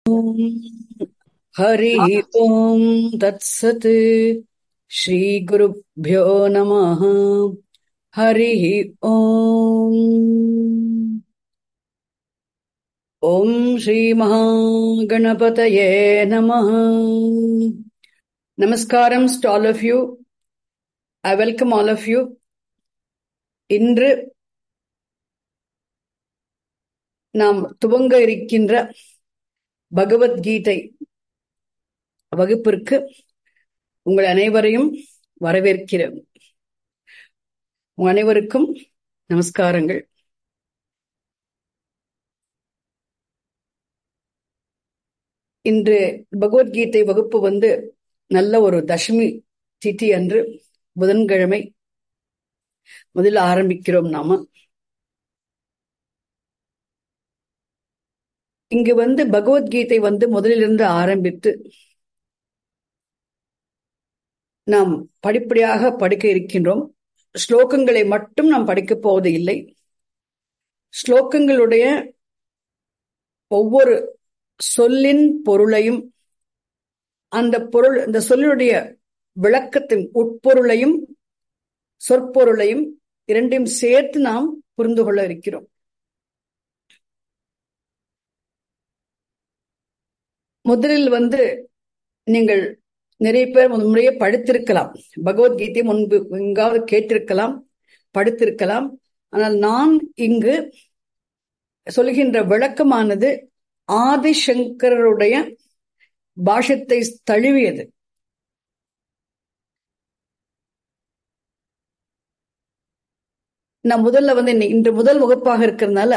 हरिः ओम् तत्सत् श्रीगुरुभ्यो नमः हरिः ओम् ॐ श्रीमहागणपतये नमः நமஸ்காரம் to all of you. I welcome all of you. இன்று நாம் துவங்க இருக்கின்ற பகவத்கீதை வகுப்பிற்கு உங்கள் அனைவரையும் வரவேற்கிறோம் உங்கள் அனைவருக்கும் நமஸ்காரங்கள் இன்று பகவத்கீதை வகுப்பு வந்து நல்ல ஒரு தசமி திதி அன்று புதன்கிழமை முதல்ல ஆரம்பிக்கிறோம் நாம இங்கு வந்து பகவத்கீதை வந்து முதலிலிருந்து ஆரம்பித்து நாம் படிப்படியாக படிக்க இருக்கின்றோம் ஸ்லோகங்களை மட்டும் நாம் படிக்கப் போவது இல்லை ஸ்லோகங்களுடைய ஒவ்வொரு சொல்லின் பொருளையும் அந்த பொருள் இந்த சொல்லினுடைய விளக்கத்தின் உட்பொருளையும் சொற்பொருளையும் இரண்டையும் சேர்த்து நாம் புரிந்து கொள்ள இருக்கிறோம் முதலில் வந்து நீங்கள் நிறைய பேர் முறையே படித்திருக்கலாம் பகவத்கீதை முன்பு எங்காவது கேட்டிருக்கலாம் படித்திருக்கலாம் ஆனால் நான் இங்கு சொல்கின்ற விளக்கமானது ஆதிசங்கருடைய பாஷத்தை தழுவியது நான் முதல்ல வந்து இன்று முதல் வகுப்பாக இருக்கிறதுனால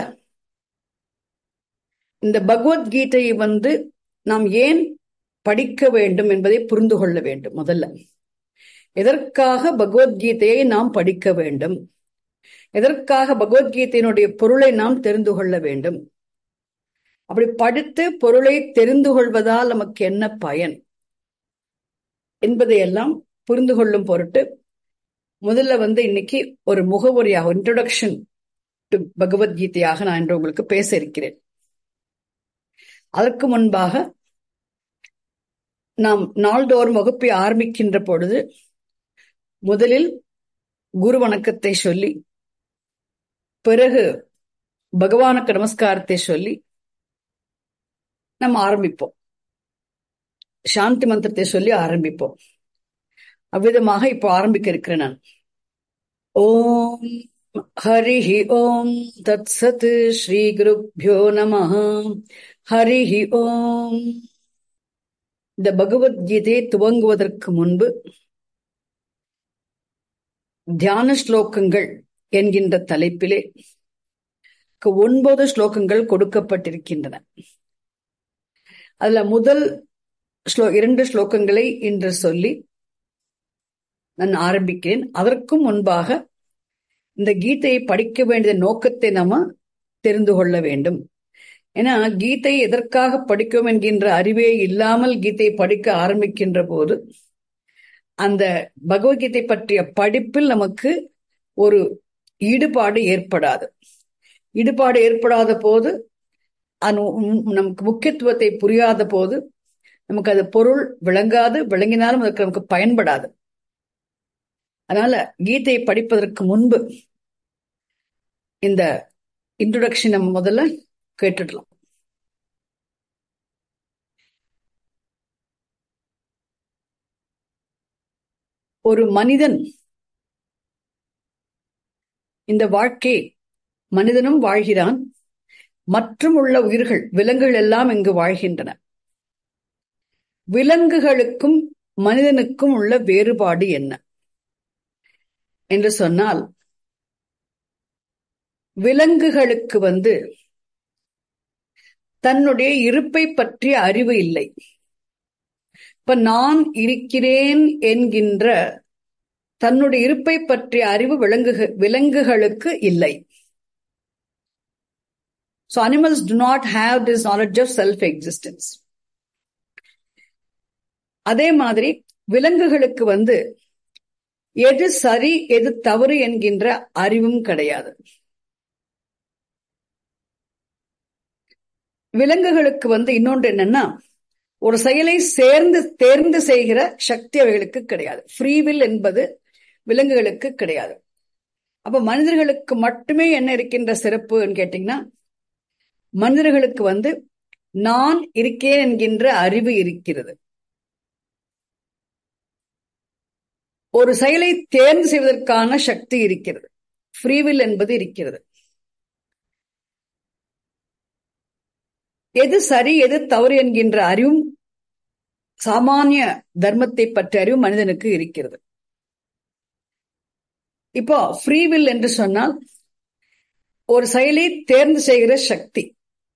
இந்த பகவத்கீதையை வந்து நாம் ஏன் படிக்க வேண்டும் என்பதை புரிந்து கொள்ள வேண்டும் முதல்ல எதற்காக பகவத்கீதையை நாம் படிக்க வேண்டும் எதற்காக பகவத்கீதையினுடைய பொருளை நாம் தெரிந்து கொள்ள வேண்டும் அப்படி படித்து பொருளை தெரிந்து கொள்வதால் நமக்கு என்ன பயன் என்பதையெல்லாம் புரிந்து கொள்ளும் பொருட்டு முதல்ல வந்து இன்னைக்கு ஒரு முகவரியாக இன்ட்ரோடக்ஷன் டு பகவத்கீதையாக நான் இன்று உங்களுக்கு பேச இருக்கிறேன் அதற்கு முன்பாக நாம் நாள்தோறும் வகுப்பை ஆரம்பிக்கின்ற பொழுது முதலில் குரு வணக்கத்தை சொல்லி பிறகு பகவானுக்கு நமஸ்காரத்தை சொல்லி நம்ம ஆரம்பிப்போம் சாந்தி மந்திரத்தை சொல்லி ஆரம்பிப்போம் அவ்விதமாக இப்போ ஆரம்பிக்க இருக்கிறேன் நான் ஓம் ஹரிஹி ஓம் தத் சத் ஸ்ரீ குருப்யோ நம ஹரிஹி ஓம் இந்த பகவத்கீதையை துவங்குவதற்கு முன்பு தியான ஸ்லோகங்கள் என்கின்ற தலைப்பிலே ஒன்பது ஸ்லோகங்கள் கொடுக்கப்பட்டிருக்கின்றன அதுல முதல் ஸ்லோ இரண்டு ஸ்லோகங்களை இன்று சொல்லி நான் ஆரம்பிக்கிறேன் அதற்கும் முன்பாக இந்த கீதையை படிக்க வேண்டிய நோக்கத்தை நாம தெரிந்து கொள்ள வேண்டும் ஏன்னா கீதை எதற்காக படிக்கும் என்கின்ற அறிவே இல்லாமல் கீதை படிக்க ஆரம்பிக்கின்ற போது அந்த பகவத்கீதை பற்றிய படிப்பில் நமக்கு ஒரு ஈடுபாடு ஏற்படாது ஈடுபாடு ஏற்படாத போது நமக்கு முக்கியத்துவத்தை புரியாத போது நமக்கு அது பொருள் விளங்காது விளங்கினாலும் அதுக்கு நமக்கு பயன்படாது அதனால கீதையை படிப்பதற்கு முன்பு இந்த இன்ட்ரோடக்ஷன் நம்ம முதல்ல கேட்டுடலாம் ஒரு மனிதன் இந்த வாழ்க்கை மனிதனும் வாழ்கிறான் மற்றும் உள்ள உயிர்கள் விலங்குகள் எல்லாம் இங்கு வாழ்கின்றன விலங்குகளுக்கும் மனிதனுக்கும் உள்ள வேறுபாடு என்ன என்று சொன்னால் விலங்குகளுக்கு வந்து தன்னுடைய இருப்பை பற்றிய அறிவு இல்லை இப்ப நான் இருக்கிறேன் என்கின்ற தன்னுடைய இருப்பை பற்றிய அறிவு விலங்குக விலங்குகளுக்கு இல்லை So animals do not have this knowledge of self-existence. அதே மாதிரி விலங்குகளுக்கு வந்து எது சரி எது தவறு என்கின்ற அறிவும் கிடையாது விலங்குகளுக்கு வந்து இன்னொன்று என்னன்னா ஒரு செயலை சேர்ந்து தேர்ந்து செய்கிற சக்தி அவைகளுக்கு கிடையாது ஃப்ரீவில் என்பது விலங்குகளுக்கு கிடையாது அப்ப மனிதர்களுக்கு மட்டுமே என்ன இருக்கின்ற சிறப்புன்னு கேட்டீங்கன்னா மனிதர்களுக்கு வந்து நான் இருக்கேன் என்கின்ற அறிவு இருக்கிறது ஒரு செயலை தேர்ந்து செய்வதற்கான சக்தி இருக்கிறது ஃப்ரீவில் என்பது இருக்கிறது எது சரி எது தவறு என்கின்ற அறிவும் சாமானிய தர்மத்தை பற்றிய அறிவு மனிதனுக்கு இருக்கிறது இப்போ ஃப்ரீவில் என்று சொன்னால் ஒரு செயலை தேர்ந்து செய்கிற சக்தி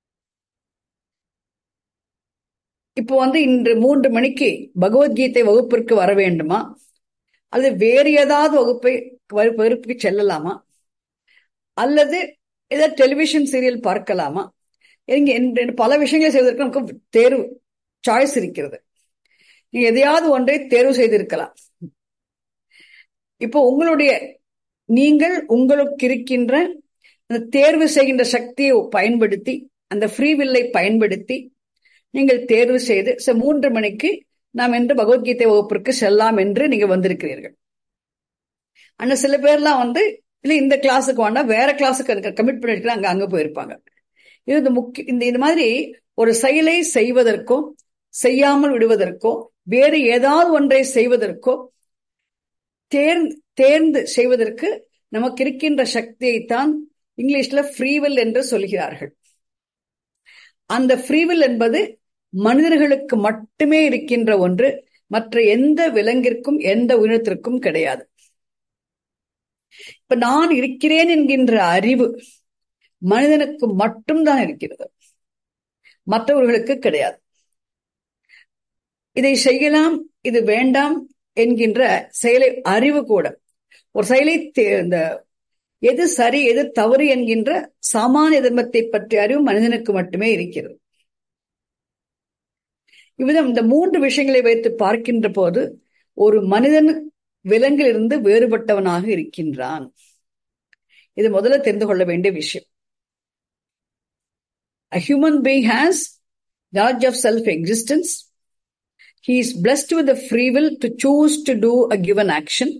இப்போ வந்து இன்று மூன்று மணிக்கு பகவத்கீதை வகுப்பிற்கு வர வேண்டுமா அல்லது வேறு ஏதாவது வகுப்பை வகுப்புக்கு செல்லலாமா அல்லது ஏதாவது டெலிவிஷன் சீரியல் பார்க்கலாமா இங்க பல விஷயங்களை செய்வதற்கு நமக்கு தேர்வு சாய்ஸ் இருக்கிறது நீங்க எதையாவது ஒன்றை தேர்வு செய்திருக்கலாம் இப்போ உங்களுடைய நீங்கள் உங்களுக்கு இருக்கின்ற அந்த தேர்வு செய்கின்ற சக்தியை பயன்படுத்தி அந்த ஃப்ரீவில்லை பயன்படுத்தி நீங்கள் தேர்வு செய்து மூன்று மணிக்கு நாம் என்று பகவத்கீதை வகுப்பிற்கு செல்லலாம் என்று நீங்க வந்திருக்கிறீர்கள் ஆனா சில பேர்லாம் வந்து இல்ல இந்த கிளாஸுக்கு வேண்டாம் வேற கிளாஸுக்கு கமிட் பண்ணிட்டு அங்க அங்க போயிருப்பாங்க இது முக்கிய இந்த இந்த மாதிரி ஒரு செயலை செய்வதற்கோ செய்யாமல் விடுவதற்கோ வேறு ஏதாவது ஒன்றை செய்வதற்கோ தேர்ந்து தேர்ந்து செய்வதற்கு நமக்கு இருக்கின்ற சக்தியைத்தான் இங்கிலீஷ்ல ஃப்ரீவில் என்று சொல்கிறார்கள் அந்த ஃப்ரீவில் என்பது மனிதர்களுக்கு மட்டுமே இருக்கின்ற ஒன்று மற்ற எந்த விலங்கிற்கும் எந்த உயிரினத்திற்கும் கிடையாது இப்ப நான் இருக்கிறேன் என்கின்ற அறிவு மனிதனுக்கு மட்டும்தான் இருக்கிறது மற்றவர்களுக்கு கிடையாது இதை செய்யலாம் இது வேண்டாம் என்கின்ற செயலை அறிவு கூட ஒரு செயலை இந்த எது சரி எது தவறு என்கின்ற சாமானிய தர்மத்தை பற்றிய அறிவு மனிதனுக்கு மட்டுமே இருக்கிறது இவ்விதம் இந்த மூன்று விஷயங்களை வைத்து பார்க்கின்ற போது ஒரு மனிதன் விலங்கிலிருந்து வேறுபட்டவனாக இருக்கின்றான் இது முதல்ல தெரிந்து கொள்ள வேண்டிய விஷயம் A human being has knowledge of self-existence. He is blessed with the free will to choose to do a given action.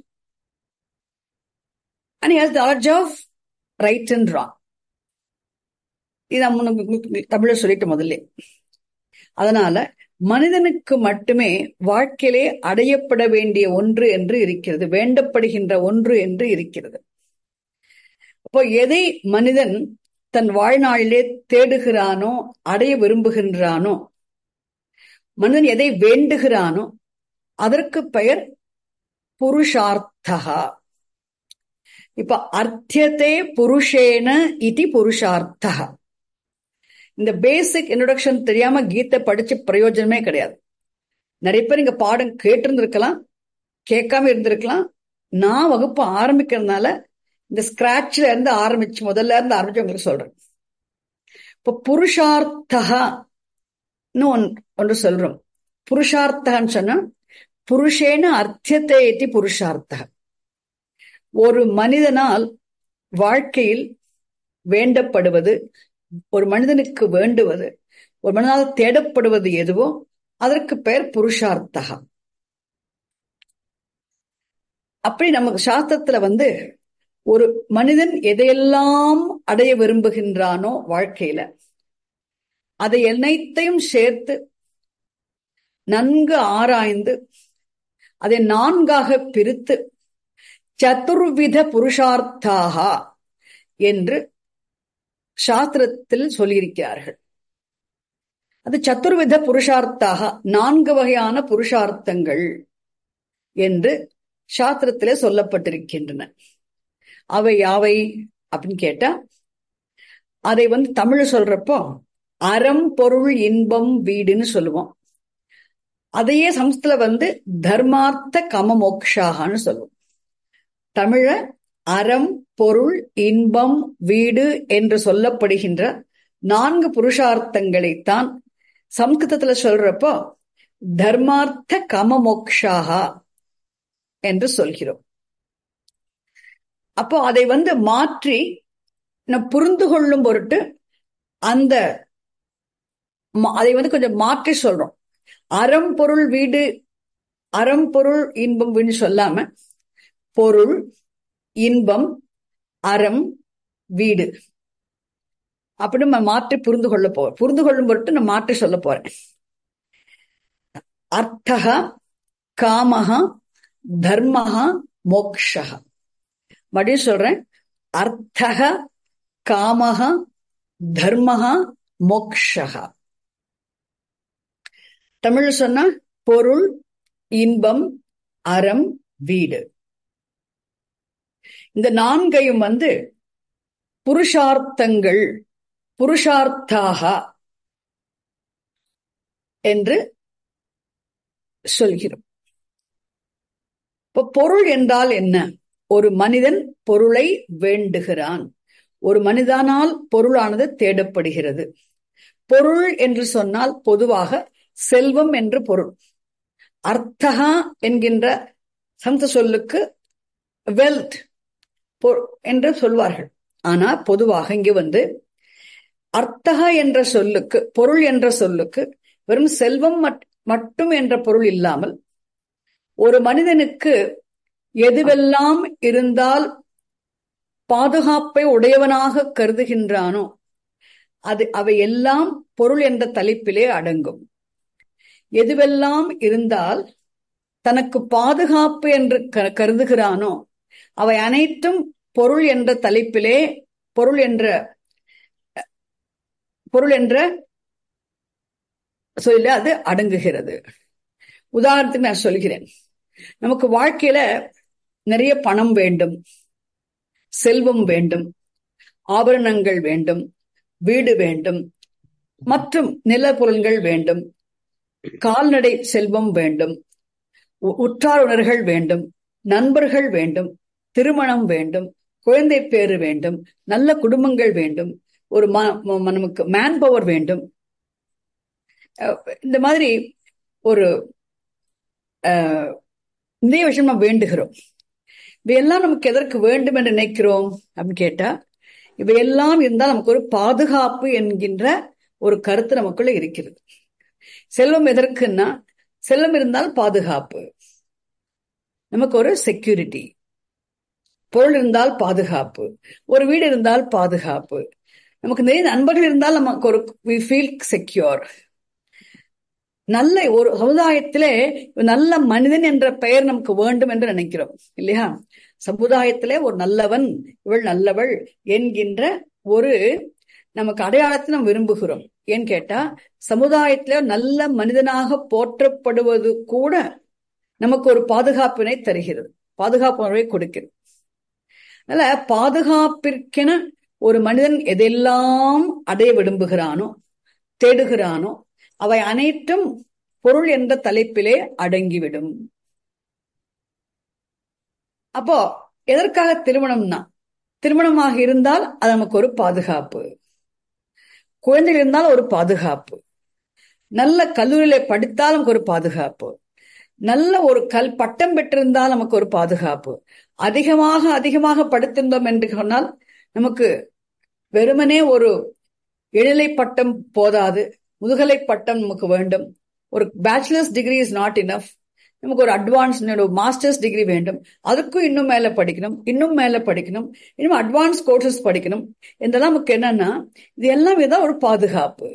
And he has knowledge of right and wrong. இது நம்ம தமிழ சொல்லிட்டு முதல்ல அதனால மனிதனுக்கு மட்டுமே வாழ்க்கையிலே அடையப்பட வேண்டிய ஒன்று என்று இருக்கிறது வேண்டப்படுகின்ற ஒன்று என்று இருக்கிறது அப்போ எதை மனிதன் தன் வாழ்நாளிலே தேடுகிறானோ அடைய விரும்புகின்றானோ மனிதன் எதை வேண்டுகிறானோ அதற்கு பெயர் புருஷார்த்தகா இப்ப அர்த்தியத்தை புருஷேன இதி புருஷார்த்தகா இந்த பேசிக் இன்ட்ரோடக்ஷன் தெரியாம கீதை படிச்சு பிரயோஜனமே கிடையாது நிறைய பேர் இங்க பாடம் கேட்டிருந்திருக்கலாம் கேட்காம இருந்திருக்கலாம் நான் வகுப்பு ஆரம்பிக்கிறதுனால இந்த ஸ்கிராட்ச்ல இருந்து ஆரம்பிச்சு முதல்ல இருந்து ஆரம்பிச்சு உங்களுக்கு சொல்றேன் இப்ப புருஷார்த்தகா ஒன்று சொல்றோம் புருஷார்த்தகன்னு சொன்னா புருஷேன அர்த்தத்தை ஏற்றி புருஷார்த்தக ஒரு மனிதனால் வாழ்க்கையில் வேண்டப்படுவது ஒரு மனிதனுக்கு வேண்டுவது ஒரு மனிதனால் தேடப்படுவது எதுவோ அதற்கு பெயர் புருஷார்த்தகா அப்படி நமக்கு சாஸ்திரத்துல வந்து ஒரு மனிதன் எதையெல்லாம் அடைய விரும்புகின்றானோ வாழ்க்கையில அதை அனைத்தையும் சேர்த்து நன்கு ஆராய்ந்து அதை நான்காக பிரித்து சதுர்வித புருஷார்த்தாக என்று சாஸ்திரத்தில் சொல்லியிருக்கிறார்கள் அது சதுர்வித புருஷார்த்தாக நான்கு வகையான புருஷார்த்தங்கள் என்று சாஸ்திரத்திலே சொல்லப்பட்டிருக்கின்றன அவை யாவை அப்படின்னு கேட்டா அதை வந்து தமிழ் சொல்றப்போ அறம் பொருள் இன்பம் வீடுன்னு சொல்லுவோம் அதையே சமஸ்தில வந்து தர்மார்த்த கம மோக்ஷாகான்னு சொல்லுவோம் தமிழ அறம் பொருள் இன்பம் வீடு என்று சொல்லப்படுகின்ற நான்கு புருஷார்த்தங்களைத்தான் சம்ஸ்கிருதத்துல சொல்றப்போ தர்மார்த்த கம மோக்ஷாகா என்று சொல்கிறோம் அப்போ அதை வந்து மாற்றி புரிந்து கொள்ளும் பொருட்டு அந்த மா- அதை வந்து கொஞ்சம் மாற்றி சொல்றோம் அறம் பொருள் வீடு அறம் பொருள் இன்பம் வீடு சொல்லாம பொருள் இன்பம் அறம் வீடு அப்படி நம்ம மாற்றி புரிந்து கொள்ள போறோம் புரிந்து கொள்ளும் பொருட்டு நான் மாற்றி சொல்ல போறேன் அர்த்தக காமஹ தர்மஹ மோக்ஷஹ மறுபடியும் சொல்றேன் அர்த்தக காமஹ தர்மஹ மோக்ஷஹ தமிழ் சொன்னா பொருள் இன்பம் அறம் வீடு இந்த நான்கையும் வந்து புருஷார்த்தங்கள் புருஷார்த்தாக என்று சொல்கிறோம் இப்ப பொருள் என்றால் என்ன ஒரு மனிதன் பொருளை வேண்டுகிறான் ஒரு மனிதனால் பொருளானது தேடப்படுகிறது பொருள் என்று சொன்னால் பொதுவாக செல்வம் என்று பொருள் அர்த்தகா என்கின்ற சந்த சொல்லுக்கு வெல்த் என்று சொல்வார்கள் ஆனா பொதுவாக இங்கு வந்து அர்த்தகா என்ற சொல்லுக்கு பொருள் என்ற சொல்லுக்கு வெறும் செல்வம் மட்டும் என்ற பொருள் இல்லாமல் ஒரு மனிதனுக்கு எதுவெல்லாம் இருந்தால் பாதுகாப்பை உடையவனாக கருதுகின்றானோ அது அவை எல்லாம் பொருள் என்ற தலைப்பிலே அடங்கும் எதுவெல்லாம் இருந்தால் தனக்கு பாதுகாப்பு என்று கருதுகிறானோ அவை அனைத்தும் பொருள் என்ற தலைப்பிலே பொருள் என்ற பொருள் என்ற சொல்ல அது அடங்குகிறது உதாரணத்துக்கு நான் சொல்கிறேன் நமக்கு வாழ்க்கையில நிறைய பணம் வேண்டும் செல்வம் வேண்டும் ஆபரணங்கள் வேண்டும் வீடு வேண்டும் மற்றும் நிலப்பொருள்கள் வேண்டும் கால்நடை செல்வம் வேண்டும் உற்றார் உணர்கள் வேண்டும் நண்பர்கள் வேண்டும் திருமணம் வேண்டும் குழந்தை பேறு வேண்டும் நல்ல குடும்பங்கள் வேண்டும் ஒரு நமக்கு மேன் பவர் வேண்டும் இந்த மாதிரி ஒரு இந்த விஷயம் நம்ம வேண்டுகிறோம் இவையெல்லாம் நமக்கு எதற்கு வேண்டும் என்று நினைக்கிறோம் அப்படின்னு கேட்டா இவையெல்லாம் இருந்தால் நமக்கு ஒரு பாதுகாப்பு என்கின்ற ஒரு கருத்து நமக்குள்ள இருக்கிறது செல்வம் எதற்குன்னா செல்வம் இருந்தால் பாதுகாப்பு நமக்கு ஒரு செக்யூரிட்டி பொருள் இருந்தால் பாதுகாப்பு ஒரு வீடு இருந்தால் பாதுகாப்பு நமக்கு நிறைய நண்பர்கள் இருந்தால் நமக்கு ஒரு வி ஃபீல் செக்யூர் நல்ல ஒரு சமுதாயத்திலே நல்ல மனிதன் என்ற பெயர் நமக்கு வேண்டும் என்று நினைக்கிறோம் இல்லையா சமுதாயத்திலே ஒரு நல்லவன் இவள் நல்லவள் என்கின்ற ஒரு நமக்கு அடையாளத்தை நாம் விரும்புகிறோம் ஏன்னு கேட்டா சமுதாயத்தில நல்ல மனிதனாக போற்றப்படுவது கூட நமக்கு ஒரு பாதுகாப்பினை தருகிறது பாதுகாப்பு உணர்வை கொடுக்கிறது அதனால பாதுகாப்பிற்கென ஒரு மனிதன் எதெல்லாம் அடைய விரும்புகிறானோ தேடுகிறானோ அவை அனைத்தும் பொருள் என்ற தலைப்பிலே அடங்கிவிடும் அப்போ எதற்காக திருமணம்னா திருமணமாக இருந்தால் அது நமக்கு ஒரு பாதுகாப்பு குழந்தைகள் இருந்தால் ஒரு பாதுகாப்பு நல்ல கல்லூரியில படித்தால் நமக்கு ஒரு பாதுகாப்பு நல்ல ஒரு கல் பட்டம் பெற்றிருந்தால் நமக்கு ஒரு பாதுகாப்பு அதிகமாக அதிகமாக படித்திருந்தோம் என்று சொன்னால் நமக்கு வெறுமனே ஒரு இடைநிலை பட்டம் போதாது முதுகலை பட்டம் நமக்கு வேண்டும் ஒரு bachelors degree is not enough நமக்கு ஒரு அட்வான்ஸ் மாஸ்டர்ஸ் டிகிரி வேண்டும் அதுக்கும் இன்னும் மேல படிக்கணும் இன்னும் மேல படிக்கணும் இன்னும் அட்வான்ஸ் கோர்சஸ் படிக்கணும் இதெல்லாம் நமக்கு என்னன்னா இது எல்லாம் இதான் ஒரு பாதுகாப்பு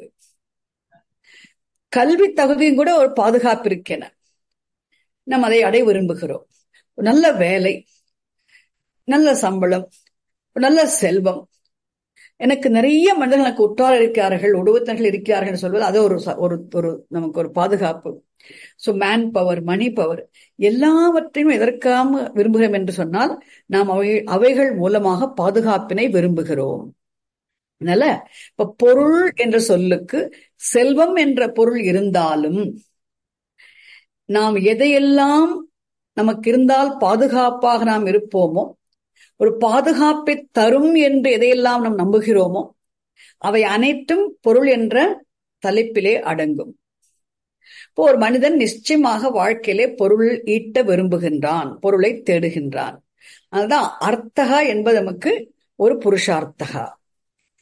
கல்வி தகுதியும் கூட ஒரு பாதுகாப்பு இருக்கென நம்ம அதை அடைய விரும்புகிறோம் நல்ல வேலை நல்ல சம்பளம் நல்ல செல்வம் எனக்கு நிறைய மனிதர்கள் எனக்கு உற்றார் இருக்கிறார்கள் உடுவத்தர்கள் இருக்கிறார்கள் சொல்வது அது ஒரு ஒரு ஒரு நமக்கு ஒரு பாதுகாப்பு so man power money power எல்லாவற்றையும் எதற்காம விரும்புகிறோம் என்று சொன்னால் நாம் அவை அவைகள் மூலமாக பாதுகாப்பினை விரும்புகிறோம் அதனால இப்ப பொருள் என்ற சொல்லுக்கு செல்வம் என்ற பொருள் இருந்தாலும் நாம் எதையெல்லாம் நமக்கு இருந்தால் பாதுகாப்பாக நாம் இருப்போமோ ஒரு பாதுகாப்பை தரும் என்று எதையெல்லாம் நாம் நம்புகிறோமோ அவை அனைத்தும் பொருள் என்ற தலைப்பிலே அடங்கும் இப்போ ஒரு மனிதன் நிச்சயமாக வாழ்க்கையிலே பொருள் ஈட்ட விரும்புகின்றான் பொருளை தேடுகின்றான் அதுதான் அர்த்தகா என்பது நமக்கு ஒரு புருஷார்த்தகா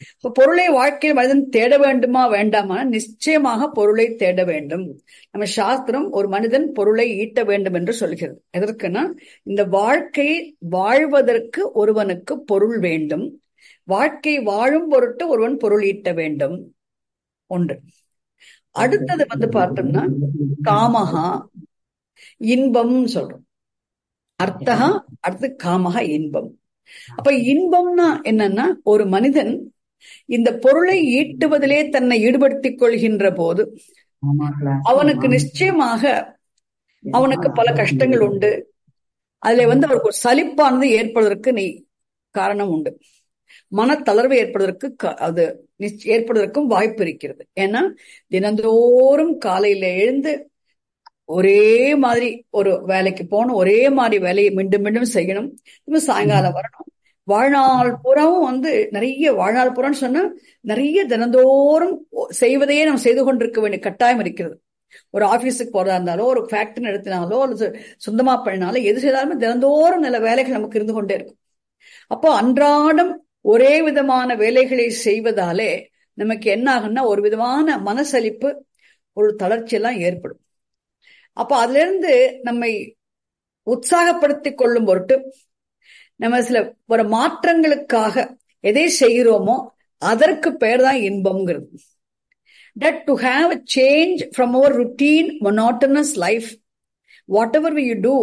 இப்ப பொருளை வாழ்க்கையில் மனிதன் தேட வேண்டுமா வேண்டாமா நிச்சயமாக பொருளை தேட வேண்டும் நம்ம சாஸ்திரம் ஒரு மனிதன் பொருளை ஈட்ட வேண்டும் என்று சொல்கிறது எதற்குன்னா இந்த வாழ்க்கையை வாழ்வதற்கு ஒருவனுக்கு பொருள் வேண்டும் வாழ்க்கை வாழும் பொருட்டு ஒருவன் பொருள் ஈட்ட வேண்டும் ஒன்று அடுத்தது வந்து பார்த்தோம்னா காமஹா இன்பம் சொல்றோம் அர்த்தகா அடுத்து காமகா இன்பம் அப்ப இன்பம்னா என்னன்னா ஒரு மனிதன் இந்த பொருளை ஈட்டுவதிலே தன்னை ஈடுபடுத்திக் கொள்கின்ற போது அவனுக்கு நிச்சயமாக அவனுக்கு பல கஷ்டங்கள் உண்டு அதுல வந்து அவருக்கு ஒரு சலிப்பானது ஏற்படுவதற்கு நீ காரணம் உண்டு மனத்தளர்வு ஏற்படுவதற்கு அது ஏற்படுவதற்கும் வாய்ப்பு இருக்கிறது ஏன்னா தினந்தோறும் காலையில எழுந்து ஒரே மாதிரி ஒரு வேலைக்கு போகணும் ஒரே மாதிரி வேலையை மீண்டும் மீண்டும் செய்யணும் இன்னும் சாயங்காலம் வரணும் வாழ்நாள் புறாவும் வந்து நிறைய வாழ்நாள் புறான்னு சொன்னா நிறைய தினந்தோறும் செய்வதையே நம்ம செய்து கொண்டிருக்க வேண்டிய கட்டாயம் இருக்கிறது ஒரு ஆபீஸுக்கு போறதா இருந்தாலோ ஒரு ஃபேக்டரி நடத்தினாலோ அல்லது சொந்தமா பண்ணினாலோ எது செய்தாலுமே தினந்தோறும் நல்ல வேலைகள் நமக்கு இருந்து கொண்டே இருக்கும் அப்போ அன்றாடம் ஒரே விதமான வேலைகளை செய்வதாலே நமக்கு என்ன ஆகும்னா ஒரு விதமான மனசலிப்பு ஒரு தளர்ச்சி எல்லாம் ஏற்படும் அப்ப அதுல இருந்து நம்மை உற்சாகப்படுத்திக் கொள்ளும் பொருட்டு நம்ம சில ஒரு மாற்றங்களுக்காக எதை செய்கிறோமோ அதற்கு பெயர் தான் இன்பம்ங்கிறது that to have a change from our routine monotonous life whatever we do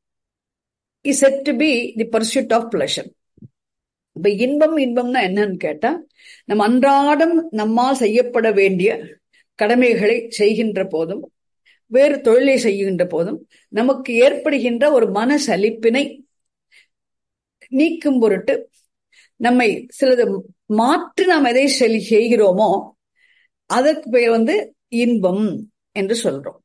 is said to be the pursuit of pleasure இப்ப இன்பம் இன்பம்னா என்னன்னு கேட்டா நம்ம அன்றாடம் நம்மால் செய்யப்பட வேண்டிய கடமைகளை செய்கின்ற போதும் வேறு தொழிலை செய்கின்ற போதும் நமக்கு ஏற்படுகின்ற ஒரு மன சலிப்பினை நீக்கும் பொருட்டு நம்மை சிலது மாற்றி நாம் எதை செய்கிறோமோ அதற்கு பெயர் வந்து இன்பம் என்று சொல்றோம்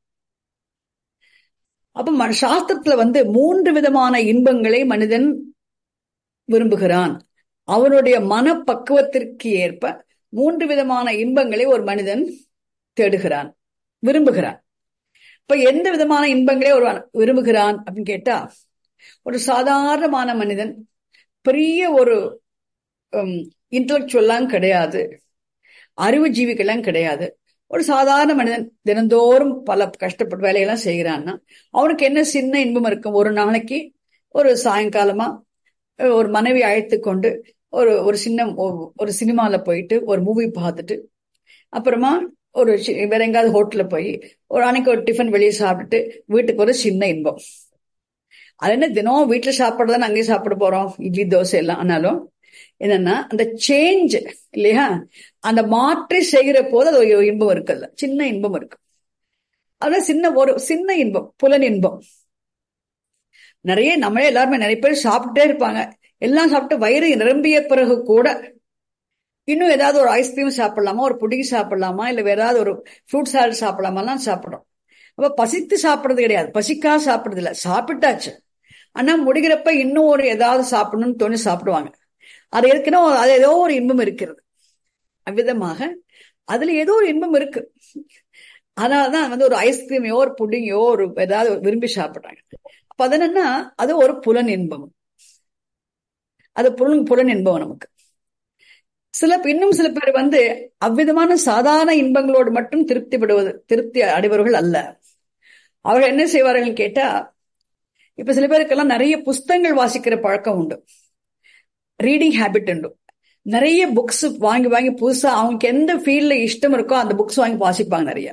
அப்ப சாஸ்திரத்துல வந்து மூன்று விதமான இன்பங்களை மனிதன் விரும்புகிறான் அவனுடைய மனப்பக்குவத்திற்கு ஏற்ப மூன்று விதமான இன்பங்களை ஒரு மனிதன் தேடுகிறான் விரும்புகிறான் இப்ப எந்த விதமான இன்பங்களை ஒரு விரும்புகிறான் அப்படின்னு கேட்டா ஒரு சாதாரணமான மனிதன் பெரிய ஒரு இன்டலெக்சுவல்லாம் கிடையாது அறிவு ஜீவிகள்லாம் கிடையாது ஒரு சாதாரண மனிதன் தினந்தோறும் பல கஷ்டப்பட்டு வேலையெல்லாம் செய்கிறான்னா அவனுக்கு என்ன சின்ன இன்பம் இருக்கும் ஒரு நாளைக்கு ஒரு சாயங்காலமா ஒரு மனைவி அழைத்து கொண்டு ஒரு ஒரு சின்ன ஒரு சினிமால போயிட்டு ஒரு மூவி பார்த்துட்டு அப்புறமா ஒரு வேற எங்காவது ஹோட்டல்ல போய் ஒரு அன்னைக்கு ஒரு டிஃபன் வெளியே சாப்பிட்டுட்டு வீட்டுக்கு ஒரு சின்ன இன்பம் அது என்ன தினம் வீட்டுல சாப்பிட்றதானே அங்கேயே சாப்பிட போறோம் இட்லி தோசை எல்லாம் ஆனாலும் என்னன்னா அந்த சேஞ்ச் இல்லையா அந்த மாற்றி செய்கிற போது அது ஒரு இன்பம் இருக்குல்ல சின்ன இன்பம் இருக்கு அதான் சின்ன ஒரு சின்ன இன்பம் புலன் இன்பம் நிறைய நம்மளே எல்லாருமே நிறைய பேர் சாப்பிட்டே இருப்பாங்க எல்லாம் சாப்பிட்டு வயிறு நிரம்பிய பிறகு கூட இன்னும் ஏதாவது ஒரு ஐஸ்கிரீம் சாப்பிடலாமா ஒரு புடிங் சாப்பிடலாமா இல்ல வேற ஏதாவது ஒரு ஃப்ரூட் சாலட் சாப்பிடலாமாலாம் சாப்பிடும் அப்ப பசித்து சாப்பிடுறது கிடையாது பசிக்கா சாப்பிடுறது இல்ல சாப்பிட்டாச்சு ஆனா முடிகிறப்ப இன்னும் ஒரு ஏதாவது சாப்பிடணும்னு தோணி சாப்பிடுவாங்க அது இருக்குன்னா அது ஏதோ ஒரு இன்பம் இருக்கிறது அவ்விதமாக அதுல ஏதோ ஒரு இன்பம் இருக்கு அதனாலதான் வந்து ஒரு ஐஸ்கிரீமையோ ஒரு புடிங்கோ ஒரு ஏதாவது விரும்பி சாப்பிடுறாங்க அப்ப அது என்னன்னா அது ஒரு புலன் இன்பம் அது புலன் புலன் இன்பம் நமக்கு சில இன்னும் சில பேர் வந்து அவ்விதமான சாதாரண இன்பங்களோடு மட்டும் திருப்தி படுவது திருப்தி அடைவர்கள் அல்ல அவர்கள் என்ன செய்வார்கள் கேட்டா இப்ப சில பேருக்கெல்லாம் நிறைய புஸ்தகங்கள் வாசிக்கிற பழக்கம் உண்டு ரீடிங் ஹேபிட் உண்டு நிறைய புக்ஸ் வாங்கி வாங்கி புதுசா அவங்களுக்கு எந்த ஃபீல்ட்ல இஷ்டம் இருக்கோ அந்த புக்ஸ் வாங்கி வாசிப்பாங்க நிறைய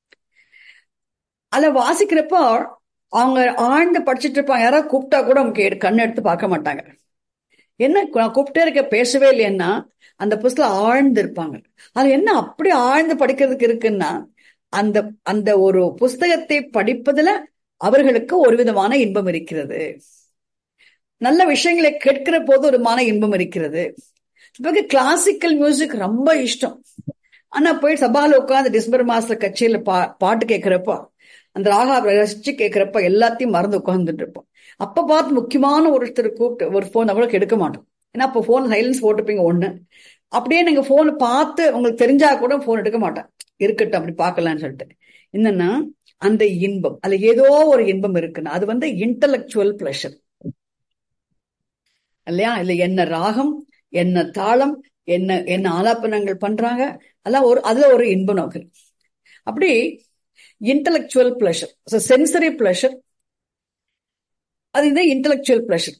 அத வாசிக்கிறப்போ அவங்க ஆழ்ந்து படிச்சுட்டு இருப்பாங்க யாராவது கூப்பிட்டா கூட அவங்க கண்ணு எடுத்து பார்க்க மாட்டாங்க என்ன கூப்பிட்டே இருக்க பேசவே இல்லைன்னா அந்த புஸ்தகம் ஆழ்ந்து இருப்பாங்க அது என்ன அப்படி ஆழ்ந்து படிக்கிறதுக்கு இருக்குன்னா அந்த அந்த ஒரு புஸ்தகத்தை படிப்பதுல அவர்களுக்கு ஒரு விதமான இன்பம் இருக்கிறது நல்ல விஷயங்களை கேட்கிற போது ஒரு மான இன்பம் இருக்கிறது கிளாசிக்கல் மியூசிக் ரொம்ப இஷ்டம் ஆனா போய் சபால உட்காந்து டிசம்பர் மாசத்துல கச்சேரியில பா பாட்டு கேட்கிறப்போ அந்த ராகா ரசிச்சு கேட்கிறப்ப எல்லாத்தையும் மறந்து உட்காந்துட்டு இருப்போம் அப்ப பார்த்து முக்கியமான ஒருத்தர் கூப்பிட்டு ஒரு போன் அவ்வளவு எடுக்க மாட்டோம் ஏன்னா அப்போ போன் சைலன்ஸ் போட்டுப்பீங்க ஒண்ணு அப்படியே நீங்க போன் பார்த்து உங்களுக்கு தெரிஞ்சா கூட போன் எடுக்க மாட்டேன் இருக்கட்டும் அப்படி பார்க்கலாம்னு சொல்லிட்டு என்னன்னா அந்த இன்பம் அதுல ஏதோ ஒரு இன்பம் இருக்குன்னா அது வந்து இன்டலெக்சுவல் பிளஷர் இல்லையா இல்ல என்ன ராகம் என்ன தாளம் என்ன என்ன ஆலாப்பனங்கள் பண்றாங்க அதெல்லாம் ஒரு அதுல ஒரு இன்பம் நமக்கு இருக்கு. அப்படி இன்டலெக்சுவல் பிளஷர் சென்சரி பிளஷர் அது இது இன்டலெக்சுவல் பிளஷர்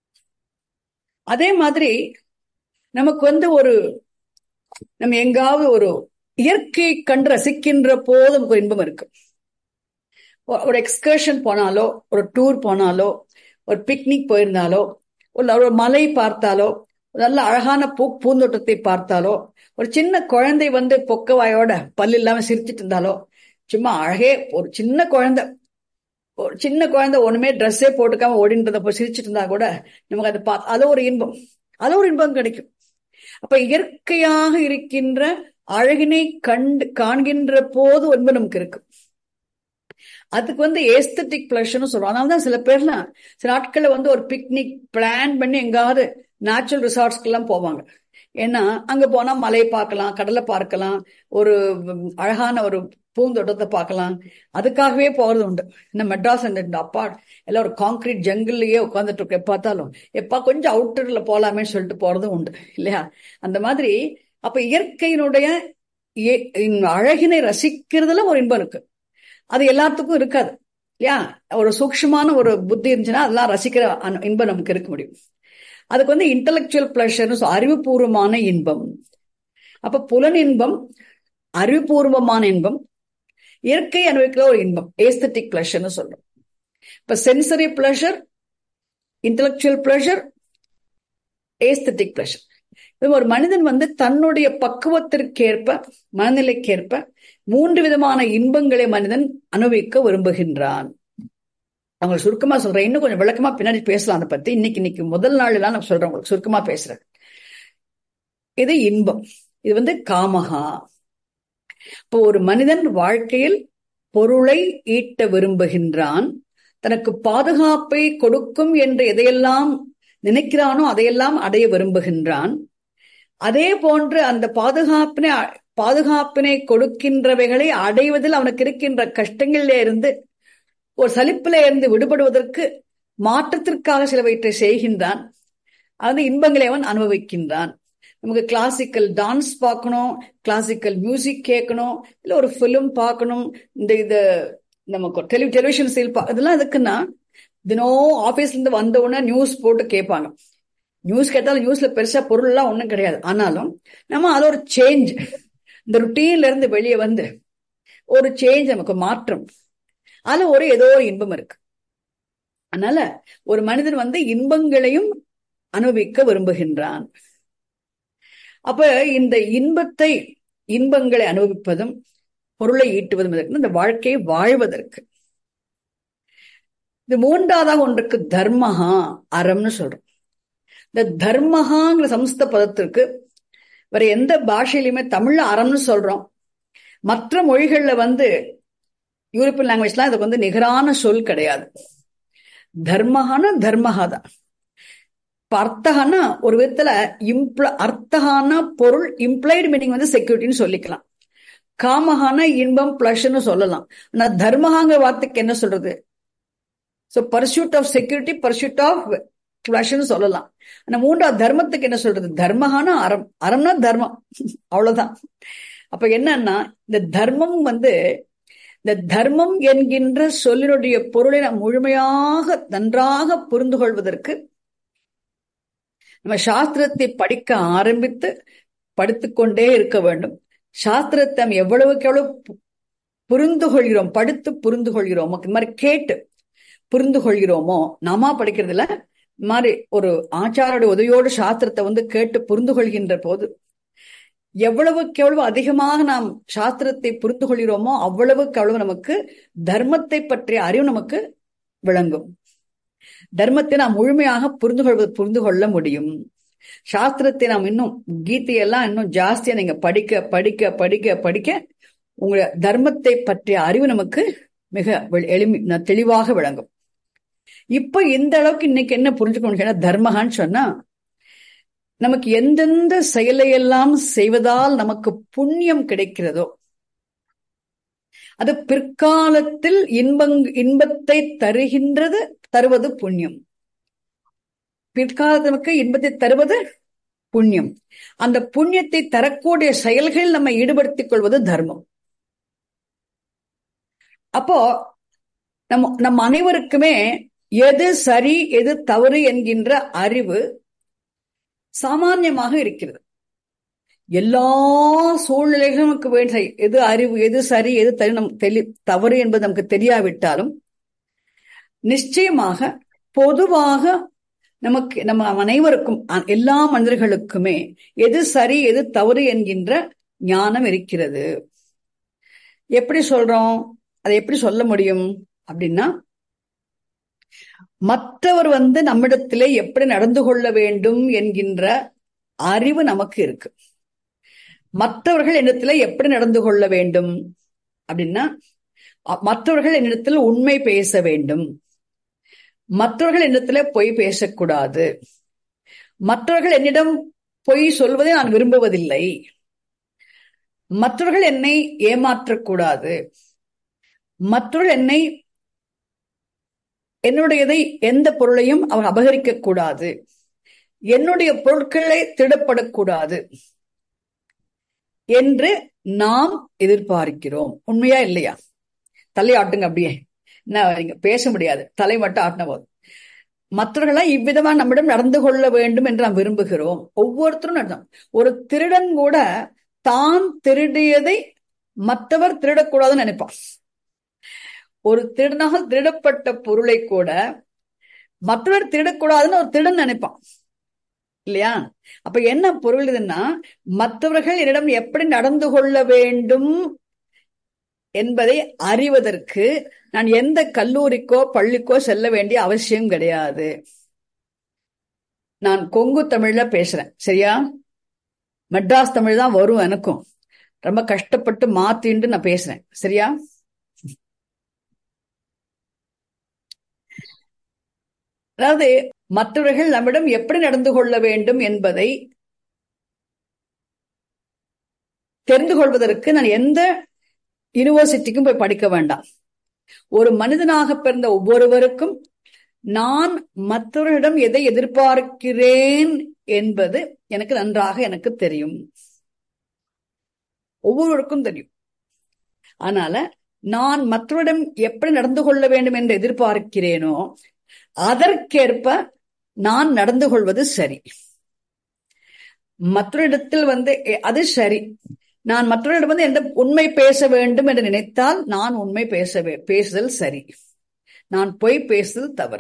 அதே மாதிரி நமக்கு வந்து ஒரு நம்ம எங்காவது ஒரு இயற்கை கண்டு ரசிக்கின்ற போது நமக்கு ஒரு இன்பம் இருக்கு ஒ- ஒரு எக்ஸ்கர்ஷன் போனாலோ ஒரு டூர் போனாலோ ஒரு பிக்னிக் போயிருந்தாலோ ஒரு ஒரு மலை பார்த்தாலோ ஒரு நல்ல அழகான பூ பூந்தோட்டத்தை பார்த்தாலோ ஒரு சின்ன குழந்தை வந்து பொக்க வாயோட பல்லு இல்லாம சிரிச்சிட்டு இருந்தாலோ சும்மா அழகே ஒரு சின்ன குழந்தை ஒரு சின்ன குழந்தை ஒண்ணுமே ட்ரெஸ்ஸே போட்டுக்காம ஓடின்றத போய் சிரிச்சிட்டு இருந்தா கூட நமக்கு அதை பார்த்து அது ஒரு இன்பம் அது ஒரு இன்பம் கிடைக்கும் அப்ப இயற்கையாக இருக்கின்ற அழகினை கண்டு காண்கின்ற போது ஒரு இன்பம் நமக்கு இருக்கு அதுக்கு வந்து ஏஸ்தட்டிக் பிளஷர்னு சொல்றோம் அதனால தான் சில பேர்லாம் சில நாட்கள்ல வந்து ஒரு பிக்னிக் பிளான் பண்ணி எங்காவது நேச்சுரல் ரிசார்ட்ஸ்க்கு எல்லாம் போவாங்க ஏன்னா அங்க போனா மலையை பார்க்கலாம் கடலை பார்க்கலாம் ஒரு ம், அழகான ஒரு பூந்தோட்டத்தை பார்க்கலாம் அதுக்காகவே போறது உண்டு இந்த மெட்ராஸ் இந்த அப்பா எல்லாம் ஒரு காங்கிரீட் ஜங்கிள்லயே உட்காந்துட்டு இருக்க பார்த்தாலும் எப்பா கொஞ்சம் அவுட்டர்ல போலாமேன்னு சொல்லிட்டு போறதும் உண்டு இல்லையா அந்த மாதிரி அப்ப இயற்கையினுடைய இய- இந்த அழகினை ரசிக்கிறதுல ஒரு இன்பம் இருக்கு அது எல்லாத்துக்கும் இருக்காது இல்லையா ஒரு சூக்ஷ்மமான ஒரு புத்தி இருந்துச்சுன்னா அதெல்லாம் ரசிக்கிற அனு- இன்பம் நமக்கு இருக்க முடியும் அதுக்கு வந்து இன்டலெக்சுவல் பிளஷர்னு அறிவுபூர்வமான இன்பம் அப்ப புலன் இன்பம் அறிவுபூர்வமான இன்பம் இயற்கை அனுபவிக்கிற ஒரு இன்பம் ஏஸ்தட்டிக் பிளஷர்னு சொல்றோம் இப்ப sensory pleasure intellectual pleasure aesthetic pleasure இது ஒரு மனிதன் வந்து தன்னுடைய பக்குவத்திற்கேற்ப மனநிலைக்கேற்ப மூன்று விதமான இன்பங்களை மனிதன் அனுபவிக்க விரும்புகின்றான் அவங்க சுருக்கமா சொல்றேன் இன்னும் கொஞ்சம் விளக்கமா பின்னாடி பேசலாம் அதை பத்தி இன்னைக்கு இன்னைக்கு முதல் நாள் எல்லாம் நான் சொல்றேன் உங்களுக்கு சுருக்கமா பேசுறேன் இது இன்பம் இது வந்து காமகா இப்போ ஒரு மனிதன் வாழ்க்கையில் பொருளை ஈட்ட விரும்புகின்றான் தனக்கு பாதுகாப்பை கொடுக்கும் என்று எதையெல்லாம் நினைக்கிறானோ அதையெல்லாம் அடைய விரும்புகின்றான் அதே போன்று அந்த பாதுகாப்பினை பாதுகாப்பினை கொடுக்கின்றவைகளை அடைவதில் அவனுக்கு இருக்கின்ற கஷ்டங்களிலே இருந்து ஒரு சலிப்பிலே இருந்து விடுபடுவதற்கு மாற்றத்திற்காக சிலவற்றை செய்கின்றான் அது இன்பங்களை அவன் அனுபவிக்கின்றான் நமக்கு கிளாசிக்கல் டான்ஸ் பார்க்கணும் கிளாசிக்கல் மியூசிக் கேட்கணும் இல்ல ஒரு ஃபிலிம் பார்க்கணும் இந்த இது நமக்கு டெலி டெலிவிஷன் சீல் இதெல்லாம் எதுக்குன்னா தினம் ஆபீஸ்ல இருந்து வந்த உடனே நியூஸ் போட்டு கேட்பாங்க நியூஸ் கேட்டாலும் நியூஸ்ல பெருசா பொருள் எல்லாம் ஒண்ணும் கிடையாது ஆனாலும் நம்ம அது ஒரு சேஞ்ச் இந்த ருட்டீன்ல இருந்து வெளியே வந்து ஒரு சேஞ்ச் நமக்கு மாற்றம் அதுல ஒரு ஏதோ ஒரு இன்பம் இருக்கு அதனால ஒரு மனிதன் வந்து இன்பங்களையும் அனுபவிக்க விரும்புகின்றான் அப்ப இந்த இன்பத்தை இன்பங்களை அனுபவிப்பதும் பொருளை ஈட்டுவதும் எதற்கு இந்த வாழ்க்கையை வாழ்வதற்கு இது மூன்றாவதாக ஒன்றுக்கு தர்மஹா அறம்னு சொல்றோம் இந்த தர்மஹாங்கிற சமஸ்த பதத்திற்கு வேற எந்த பாஷையிலுமே தமிழ்ல அறம்னு சொல்றோம் மற்ற மொழிகள்ல வந்து யூரோப்பியன் லாங்குவேஜ்லாம் இதுக்கு வந்து நிகரான சொல் கிடையாது தர்மஹான தர்மஹா தான் இப்ப அர்த்தகான ஒரு விதத்துல இம்ப்ள அர்த்தகான பொருள் இம்ப்ளைடு மீனிங் வந்து செக்யூரிட்டின்னு சொல்லிக்கலாம் காமகான இன்பம் பிளஷ்னு சொல்லலாம் ஆனா தர்மஹாங்கிற வார்த்தைக்கு என்ன சொல்றது so pursuit of security pursuit of பிளஷ்னு சொல்லலாம் ஆனா மூன்றாவது தர்மத்துக்கு என்ன சொல்றது தர்மகான அறம் அறம்னா தர்மம் அவ்வளவுதான் அப்ப என்னன்னா இந்த தர்மம் வந்து இந்த தர்மம் என்கின்ற சொல்லினுடைய பொருளை நாம் முழுமையாக நன்றாக புரிந்து கொள்வதற்கு நம்ம சாஸ்திரத்தை படிக்க ஆரம்பித்து படித்துக்கொண்டே இருக்க வேண்டும் சாஸ்திரத்தை நம்ம எவ்வளவுக்கு எவ்வளவு புரிந்து கொள்கிறோம் படித்து புரிந்து கொள்கிறோமோ இந்த மாதிரி கேட்டு புரிந்து கொள்கிறோமோ நாமா படிக்கிறதுல இந்த மாதிரி ஒரு ஆச்சாரோட உதவியோடு சாஸ்திரத்தை வந்து கேட்டு புரிந்து கொள்கின்ற போது எவ்வளவுக்கு எவ்வளவு அதிகமாக நாம் சாஸ்திரத்தை புரிந்து கொள்கிறோமோ அவ்வளவுக்கு அவ்வளவு நமக்கு தர்மத்தை பற்றிய அறிவு நமக்கு விளங்கும் தர்மத்தை நாம் முழுமையாக புரிந்து கொள்வது புரிந்து கொள்ள முடியும் சாஸ்திரத்தை நாம் இன்னும் கீதையெல்லாம் இன்னும் ஜாஸ்தியா நீங்க படிக்க படிக்க படிக்க படிக்க உங்க தர்மத்தை பற்றிய அறிவு நமக்கு மிக எளிமை தெளிவாக விளங்கும் இப்ப இந்த அளவுக்கு இன்னைக்கு என்ன புரிஞ்சுக்கணும் தர்மகான்னு சொன்னா நமக்கு எந்தெந்த செயலையெல்லாம் செய்வதால் நமக்கு புண்ணியம் கிடைக்கிறதோ அது பிற்காலத்தில் இன்பங் இன்பத்தை தருகின்றது தருவது புண்ணியம் பிற்காலத்து நமக்கு இன்பத்தை தருவது புண்ணியம் அந்த புண்ணியத்தை தரக்கூடிய செயல்கள் நம்ம ஈடுபடுத்திக் கொள்வது தர்மம் அப்போ நம்ம நம் அனைவருக்குமே எது சரி எது தவறு என்கின்ற அறிவு சாமான்யமாக இருக்கிறது எல்லா சூழ்நிலைகளும் நமக்கு வேண்ட எது அறிவு எது சரி எது தரி நமக்கு தெளி தவறு என்பது நமக்கு தெரியாவிட்டாலும் நிச்சயமாக பொதுவாக நமக்கு நம்ம அனைவருக்கும் எல்லா மனிதர்களுக்குமே எது சரி எது தவறு என்கின்ற ஞானம் இருக்கிறது எப்படி சொல்றோம் அதை எப்படி சொல்ல முடியும் அப்படின்னா மற்றவர் வந்து நம்மிடத்திலே எப்படி நடந்து கொள்ள வேண்டும் என்கின்ற அறிவு நமக்கு இருக்கு மற்றவர்கள் என்னிடத்துல எப்படி நடந்து கொள்ள வேண்டும் அப்படின்னா மற்றவர்கள் என்னிடத்தில் உண்மை பேச வேண்டும் மற்றவர்கள் என்னிடத்துல பொய் பேசக்கூடாது மற்றவர்கள் என்னிடம் பொய் சொல்வதை நான் விரும்புவதில்லை மற்றவர்கள் என்னை ஏமாற்றக்கூடாது மற்றவர்கள் என்னை என்னுடையதை எந்த பொருளையும் அவர் அபகரிக்க கூடாது என்னுடைய பொருட்களை திருடப்படக்கூடாது என்று நாம் எதிர்பார்க்கிறோம் உண்மையா இல்லையா தலையாட்டுங்க அப்படியே என்ன பேச முடியாது தலை மட்டும் ஆட்டின போது மற்றவர்களா இவ்விதமா நம்மிடம் நடந்து கொள்ள வேண்டும் என்று நாம் விரும்புகிறோம் ஒவ்வொருத்தரும் நடந்தோம் ஒரு திருடன் கூட தான் திருடியதை மற்றவர் திருடக்கூடாதுன்னு நினைப்பான் ஒரு திருடனாக திருடப்பட்ட பொருளை கூட மற்றவர் திருடக்கூடாதுன்னு ஒரு திருடன் நினைப்பான் இல்லையா அப்ப என்ன பொருள் இதுன்னா மற்றவர்கள் என்னிடம் எப்படி நடந்து கொள்ள வேண்டும் என்பதை அறிவதற்கு நான் எந்த கல்லூரிக்கோ பள்ளிக்கோ செல்ல வேண்டிய அவசியம் கிடையாது நான் கொங்கு தமிழ்ல பேசுறேன் சரியா மெட்ராஸ் தமிழ் தான் வரும் எனக்கும் ரொம்ப கஷ்டப்பட்டு மாத்திண்டு நான் பேசுறேன் சரியா அதாவது மற்றவர்கள் நம்மிடம் எப்படி நடந்து கொள்ள வேண்டும் என்பதை தெரிந்து கொள்வதற்கு நான் எந்த யூனிவர்சிட்டிக்கும் போய் படிக்க வேண்டாம் ஒரு மனிதனாக பிறந்த ஒவ்வொருவருக்கும் நான் மற்றவர்களிடம் எதை எதிர்பார்க்கிறேன் என்பது எனக்கு நன்றாக எனக்கு தெரியும் ஒவ்வொருவருக்கும் தெரியும் அதனால நான் மற்றவரிடம் எப்படி நடந்து கொள்ள வேண்டும் என்று எதிர்பார்க்கிறேனோ அதற்கேற்ப நான் நடந்து கொள்வது சரி மற்றொரிடத்தில் வந்து அது சரி நான் மற்றவரிடம் வந்து எந்த உண்மை பேச வேண்டும் என்று நினைத்தால் நான் உண்மை பேச பேசுதல் சரி நான் பொய் பேசுதல் தவறு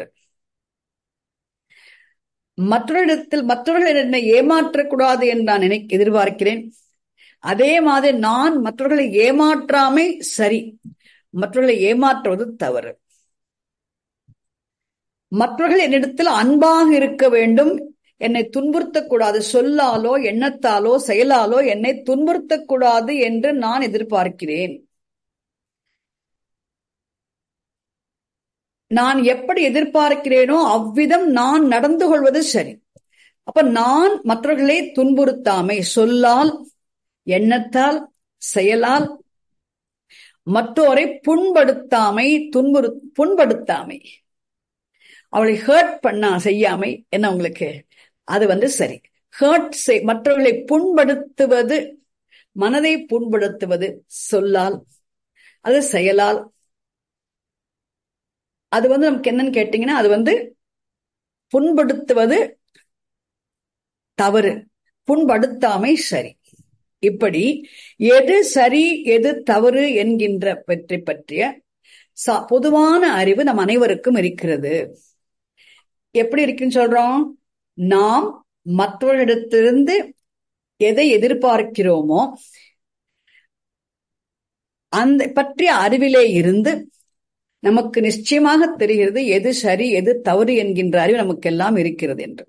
மற்றொரிடத்தில் மற்றவர்கள் என்னை ஏமாற்றக்கூடாது என்று நான் நினை எதிர்பார்க்கிறேன் அதே மாதிரி நான் மற்றவர்களை ஏமாற்றாமை சரி மற்றவர்களை ஏமாற்றுவது தவறு மற்றவர்கள் என்னிடத்தில் அன்பாக இருக்க வேண்டும் என்னை துன்புறுத்தக்கூடாது சொல்லாலோ எண்ணத்தாலோ செயலாலோ என்னை துன்புறுத்தக்கூடாது என்று நான் எதிர்பார்க்கிறேன் நான் எப்படி எதிர்பார்க்கிறேனோ அவ்விதம் நான் நடந்து கொள்வது சரி அப்ப நான் மற்றவர்களை துன்புறுத்தாமை சொல்லால் எண்ணத்தால் செயலால் மற்றோரை புண்படுத்தாமை துன்புறு புண்படுத்தாமை அவளை ஹேர்ட் பண்ணா செய்யாமை என்ன உங்களுக்கு அது வந்து சரி ஹேர்ட் மற்றவர்களை புண்படுத்துவது மனதை புண்படுத்துவது சொல்லால் அது செயலால் அது வந்து நமக்கு என்னன்னு கேட்டீங்கன்னா அது வந்து புண்படுத்துவது தவறு புண்படுத்தாமை சரி இப்படி எது சரி எது தவறு என்கின்ற பற்றி பற்றிய பொதுவான அறிவு நம் அனைவருக்கும் இருக்கிறது எப்படி இருக்குன்னு சொல்றோம் நாம் மற்றவர்களிடத்திலிருந்து எதை எதிர்பார்க்கிறோமோ அந்த பற்றிய அறிவிலே இருந்து நமக்கு நிச்சயமாக தெரிகிறது எது சரி எது தவறு என்கின்ற அறிவு நமக்கு எல்லாம் இருக்கிறது என்று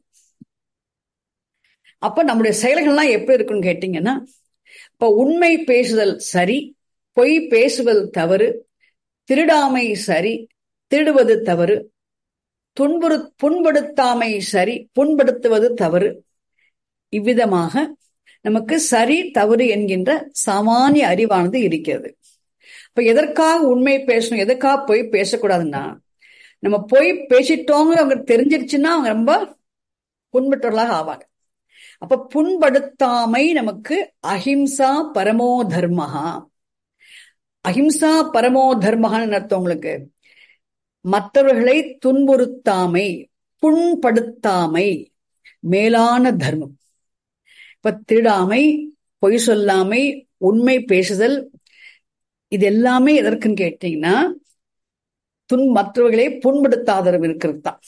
அப்ப நம்முடைய செயல்கள்லாம் எப்படி இருக்குன்னு கேட்டீங்கன்னா இப்ப உண்மை பேசுதல் சரி பொய் பேசுவது தவறு திருடாமை சரி திருடுவது தவறு துன்புறு புண்படுத்தாமை சரி புண்படுத்துவது தவறு இவ்விதமாக நமக்கு சரி தவறு என்கின்ற சாமானிய அறிவானது இருக்கிறது இப்ப எதற்காக உண்மை பேசணும் எதற்காக பொய் பேசக்கூடாதுன்னா நம்ம பொய் பேசிட்டோங்கிற அவங்க தெரிஞ்சிருச்சுன்னா அவங்க ரொம்ப புண்பட்டவர்களாக ஆவாங்க அப்ப புண்படுத்தாமை நமக்கு அஹிம்சா பரமோ தர்மஹா அஹிம்சா பரமோ தர்மஹான்னு அர்த்தம் உங்களுக்கு மற்றவர்களை துன்புறுத்தாமை புண்படுத்தாமை மேலான தர்மம் இப்ப திருடாமை பொய் சொல்லாமை உண்மை பேசுதல் இது எல்லாமே எதற்குன்னு கேட்டீங்கன்னா துன் மற்றவர்களை புண்படுத்தாதரவு இருக்கிறது தான்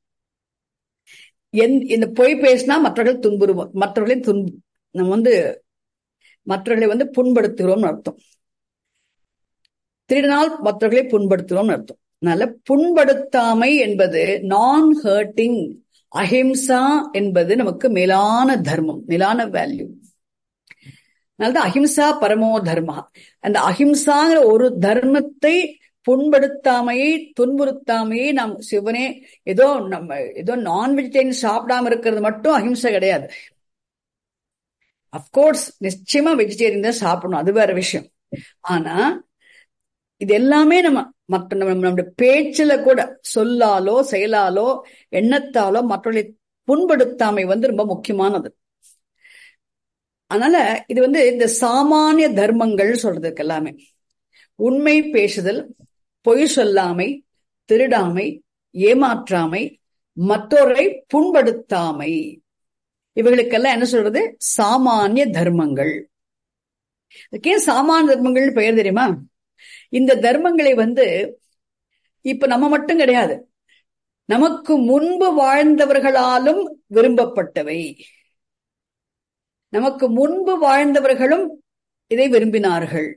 இந்த பொய் பேசினா மற்றவர்கள் துன்புறுவோம் மற்றவர்களை துன் நம்ம வந்து மற்றவர்களை வந்து புண்படுத்துகிறோம்னு அர்த்தம் திருடினால் மற்றவர்களை புண்படுத்துகிறோம்னு அர்த்தம் அதனால புண்படுத்தாமை என்பது நான் ஹர்ட்டிங் அஹிம்சா என்பது நமக்கு மேலான தர்மம் மேலான வேல்யூ அதனால்தான் அஹிம்சா பரமோ தர்மா அந்த அஹிம்சாங்கிற ஒரு தர்மத்தை புண்படுத்தாமையை துன்புறுத்தாமையை நாம் சிவனே ஏதோ நம்ம ஏதோ நான் வெஜிடேரியன் சாப்பிடாம இருக்கிறது மட்டும் அஹிம்சை கிடையாது அப்கோர்ஸ் நிச்சயமா வெஜிடேரியன் தான் சாப்பிடணும் அது வேற விஷயம் ஆனா இது எல்லாமே நம்ம மற்ற நம்ம நம்முடைய பேச்சுல கூட சொல்லாலோ செயலாலோ எண்ணத்தாலோ மற்றவர்களை புண்படுத்தாமை வந்து ரொம்ப முக்கியமானது அதனால இது வந்து இந்த சாமானிய தர்மங்கள் சொல்றதுக்கு எல்லாமே உண்மை பேசுதல் பொய் சொல்லாமை திருடாமை ஏமாற்றாமை மற்றோரை புண்படுத்தாமை இவர்களுக்கெல்லாம் என்ன சொல்றது சாமானிய தர்மங்கள் ஏன் சாமானிய தர்மங்கள் பெயர் தெரியுமா இந்த தர்மங்களை வந்து இப்ப நம்ம மட்டும் கிடையாது நமக்கு முன்பு வாழ்ந்தவர்களாலும் விரும்பப்பட்டவை நமக்கு முன்பு வாழ்ந்தவர்களும் இதை விரும்பினார்கள்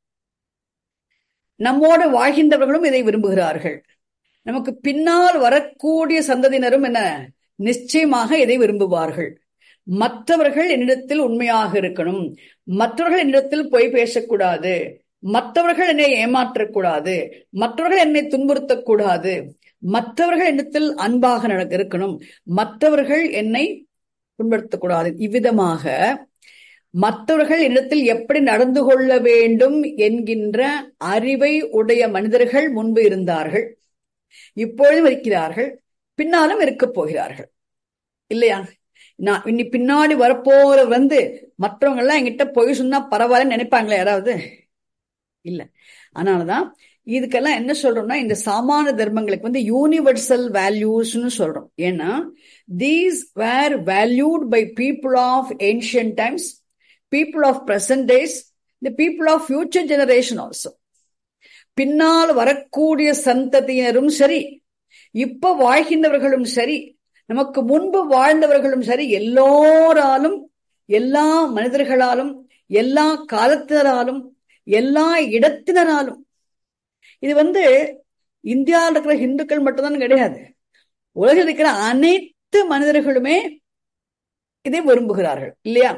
நம்மோடு வாழ்கின்றவர்களும் இதை விரும்புகிறார்கள் நமக்கு பின்னால் வரக்கூடிய சந்ததியினரும் என்ன நிச்சயமாக இதை விரும்புவார்கள் மற்றவர்கள் என்னிடத்தில் உண்மையாக இருக்கணும் மற்றவர்கள் என்னிடத்தில் பொய் பேசக்கூடாது மற்றவர்கள் என்னை ஏமாற்றக்கூடாது மற்றவர்கள் என்னை துன்புறுத்தக்கூடாது மற்றவர்கள் என்னிடத்தில் அன்பாக இருக்கணும் மற்றவர்கள் என்னை புண்படுத்தக்கூடாது இவ்விதமாக மற்றவர்கள் என்னிடத்தில் எப்படி நடந்து கொள்ள வேண்டும் என்கின்ற அறிவை உடைய மனிதர்கள் முன்பு இருந்தார்கள் இப்பொழுதும் இருக்கிறார்கள் பின்னாலும் இருக்கப் போகிறார்கள் இல்லையா நான் இன்னி பின்னாடி வரப்போற வந்து மற்றவங்க எல்லாம் என்கிட்ட பொய் சொன்னா பரவாயில்லன்னு நினைப்பாங்களே யாராவது இல்ல அதனாலதான் இதுக்கெல்லாம் என்ன சொல்றோம்னா இந்த சாமான தர்மங்களுக்கு வந்து யூனிவர்சல் வேல்யூஸ்னு சொல்றோம் ஏன்னா these were valued by people of ancient times people of present days இந்த people of future generation also பின்னால் வரக்கூடிய சந்ததியினரும் சரி இப்ப வாழ்கின்றவர்களும் சரி நமக்கு முன்பு வாழ்ந்தவர்களும் சரி எல்லோராலும் எல்லா மனிதர்களாலும் எல்லா காலத்தினராலும் எல்லா இடத்தினராலும் இது வந்து இந்தியாவில் இருக்கிற இந்துக்கள் மட்டும்தான் கிடையாது உலகில் இருக்கிற அனைத்து மனிதர்களுமே இதை விரும்புகிறார்கள் இல்லையா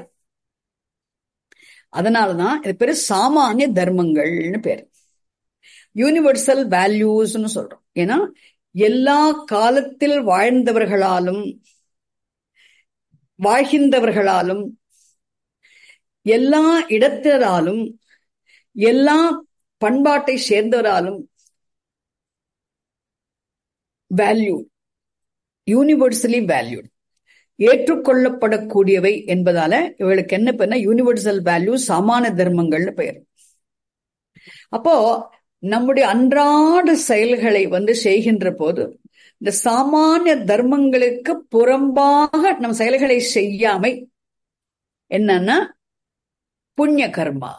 அதனாலதான் இது பேரு சாமானிய தர்மங்கள்னு பேரு யூனிவர்சல் வேல்யூஸ்னு சொல்றோம் ஏன்னா எல்லா காலத்தில் வாழ்ந்தவர்களாலும் வாழ்கின்றவர்களாலும் எல்லா இடத்தினராலும் எல்லா பண்பாட்டை சேர்ந்தவராலும் வேல்யூ யூனிவர்சலி வேல்யூட் ஏற்றுக்கொள்ளப்படக்கூடியவை என்பதால இவளுக்கு என்ன பண்ண யூனிவர்சல் வேல்யூ சமான தர்மங்கள்னு பெயர் அப்போ நம்முடைய அன்றாட செயல்களை வந்து செய்கின்ற போது இந்த சாமானிய தர்மங்களுக்கு புறம்பாக நம் செயல்களை செய்யாமை என்னன்னா புண்ணிய கர்மா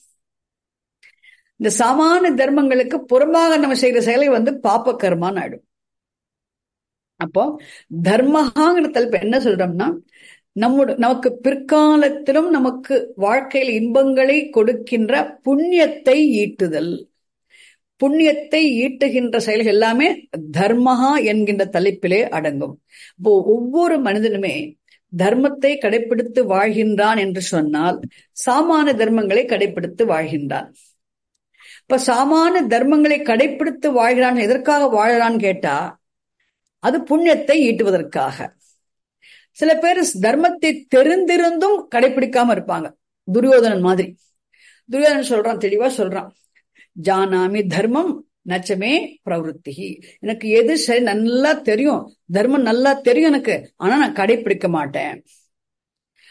இந்த சாமானிய தர்மங்களுக்கு புறம்பாக நம்ம செய்யற செயலை வந்து பாப்ப கர்மான்னு ஆயிடும் அப்போ தர்மஹாங்கிற தலைப்பு என்ன சொல்றோம்னா நம்முடைய நமக்கு பிற்காலத்திலும் நமக்கு வாழ்க்கையில் இன்பங்களை கொடுக்கின்ற புண்ணியத்தை ஈட்டுதல் புண்ணியத்தை ஈட்டுகின்ற செயல்கள் எல்லாமே தர்மஹா என்கின்ற தலைப்பிலே அடங்கும் இப்போ ஒவ்வொரு மனிதனுமே தர்மத்தை கடைபிடித்து வாழ்கின்றான் என்று சொன்னால் சாமான தர்மங்களை கடைபிடித்து வாழ்கின்றான் இப்ப சாமான தர்மங்களை கடைபிடித்து வாழ்கிறான் எதற்காக வாழறான்னு கேட்டா அது புண்ணியத்தை ஈட்டுவதற்காக சில பேர் தர்மத்தை தெரிந்திருந்தும் கடைபிடிக்காம இருப்பாங்க துரியோதனன் மாதிரி துரியோதனன் சொல்றான் தெளிவா சொல்றான் ஜானாமி தர்மம் நச்சமே பிரவருத்தி எனக்கு எது சரி நல்லா தெரியும் தர்மம் நல்லா தெரியும் எனக்கு ஆனா நான் கடைபிடிக்க மாட்டேன்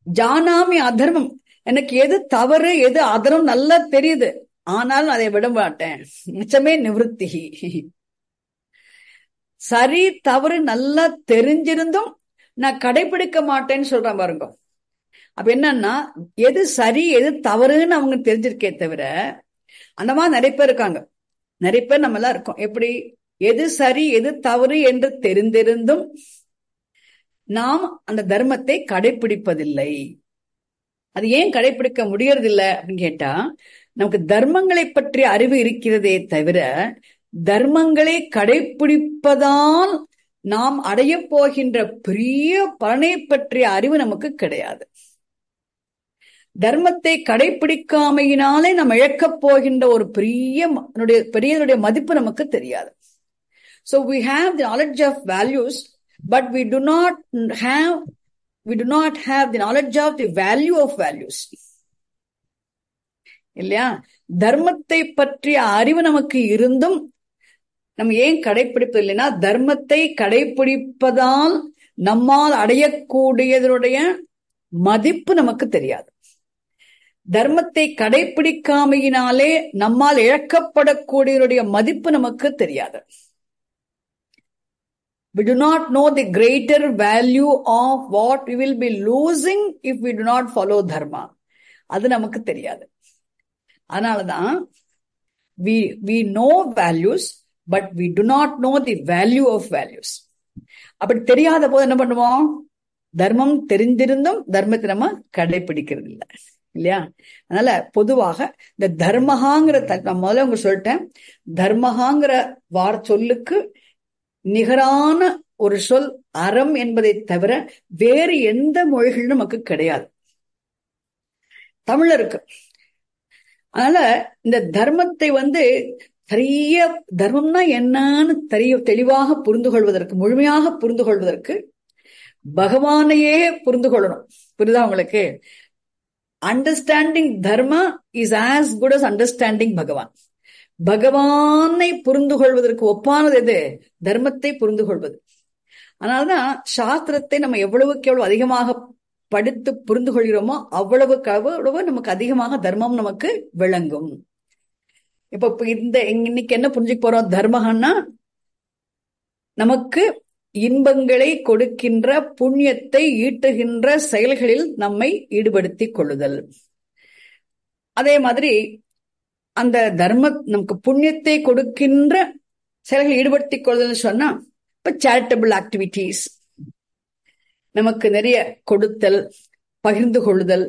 ஜானாமி அதர்மம் எனக்கு எது தவறு எது அதர்மம் நல்லா தெரியுது ஆனாலும் அதை விட மாட்டேன் நிச்சயமே நிவர்த்தி சரி தவறு நல்லா தெரிஞ்சிருந்தும் நான் கடைபிடிக்க மாட்டேன்னு சொல்றேன் பாருங்க அப்ப என்னன்னா எது சரி எது தவறுன்னு அவங்க தெரிஞ்சிருக்கே தவிர அந்த மாதிரி நிறைய பேர் இருக்காங்க நிறைய பேர் நம்ம எல்லாம் இருக்கோம் எப்படி எது சரி எது தவறு என்று தெரிந்திருந்தும் நாம் அந்த தர்மத்தை கடைபிடிப்பதில்லை அது ஏன் கடைபிடிக்க முடியறதில்லை அப்படின்னு கேட்டா நமக்கு தர்மங்களை பற்றிய அறிவு இருக்கிறதே தவிர தர்மங்களை கடைபிடிப்பதால் நாம் அடைய போகின்ற பெரிய பலனை பற்றிய அறிவு நமக்கு கிடையாது தர்மத்தை கடைபிடிக்காமையினாலே நாம் இழக்கப் போகின்ற ஒரு பெரிய பெரியனுடைய மதிப்பு நமக்கு தெரியாது so we have the knowledge of values but we do not have we do not have the knowledge of the value of values இல்லையா தர்மத்தை பற்றிய அறிவு நமக்கு இருந்தும் நம்ம ஏன் கடைபிடிப்பது இல்லைன்னா தர்மத்தை கடைபிடிப்பதால் நம்மால் அடையக்கூடியதனுடைய மதிப்பு நமக்கு தெரியாது தர்மத்தை கடைபிடிக்காமையினாலே நம்மால் இழக்கப்படக்கூடியவருடைய மதிப்பு நமக்கு தெரியாது we do not know the greater value of what we will be losing if we do not follow dharma அது நமக்கு தெரியாது அதனாலதான் we we know values but we do not know the value of values அப்படி தெரியாத போது என்ன பண்ணுவோம் தர்மம் தெரிந்திருந்தும் தர்மத்தை நம்ம கடைபிடிக்கிறது இல்லை இல்லையா அதனால பொதுவாக இந்த தர்மஹாங்கிற நான் முதல்ல உங்க சொல்லிட்டேன் தர்மஹாங்கிற வார் சொல்லுக்கு நிகரான ஒரு சொல் அறம் என்பதை தவிர வேறு எந்த மொழிகளும் நமக்கு கிடையாது தமிழ்ல இருக்கு அதனால இந்த தர்மத்தை வந்து சரிய தர்மம்னா என்னன்னு தெரிய தெளிவாக புரிந்து கொள்வதற்கு முழுமையாக புரிந்து கொள்வதற்கு பகவானையே புரிந்து கொள்ளணும் புரியுதா உங்களுக்கு understanding dharma is as good as understanding Bhagavan பகவானை புரிந்து கொள்வதற்கு ஒப்பானது எது தர்மத்தை புரிந்து கொள்வது அதனால்தான் சாஸ்திரத்தை நம்ம எவ்வளவுக்கு எவ்வளவு அதிகமாக படித்து புரிந்து கொள்கிறோமோ அவ்வளவுக்கு அவ்வளவு நமக்கு அதிகமாக தர்மம் நமக்கு விளங்கும் இப்ப இந்த இன்னைக்கு என்ன புரிஞ்சுக்க போறோம் தர்மகன்னா நமக்கு இன்பங்களை கொடுக்கின்ற புண்ணியத்தை ஈட்டுகின்ற செயல்களில் நம்மை ஈடுபடுத்திக் கொள்ளுதல் அதே மாதிரி அந்த தர்ம நமக்கு புண்ணியத்தை கொடுக்கின்ற செயல்கள் ஈடுபடுத்திக் கொள்ளுதல் சொன்னா இப்ப சேரிட்டபிள் ஆக்டிவிட்டீஸ் நமக்கு நிறைய கொடுத்தல் பகிர்ந்து கொள்ளுதல்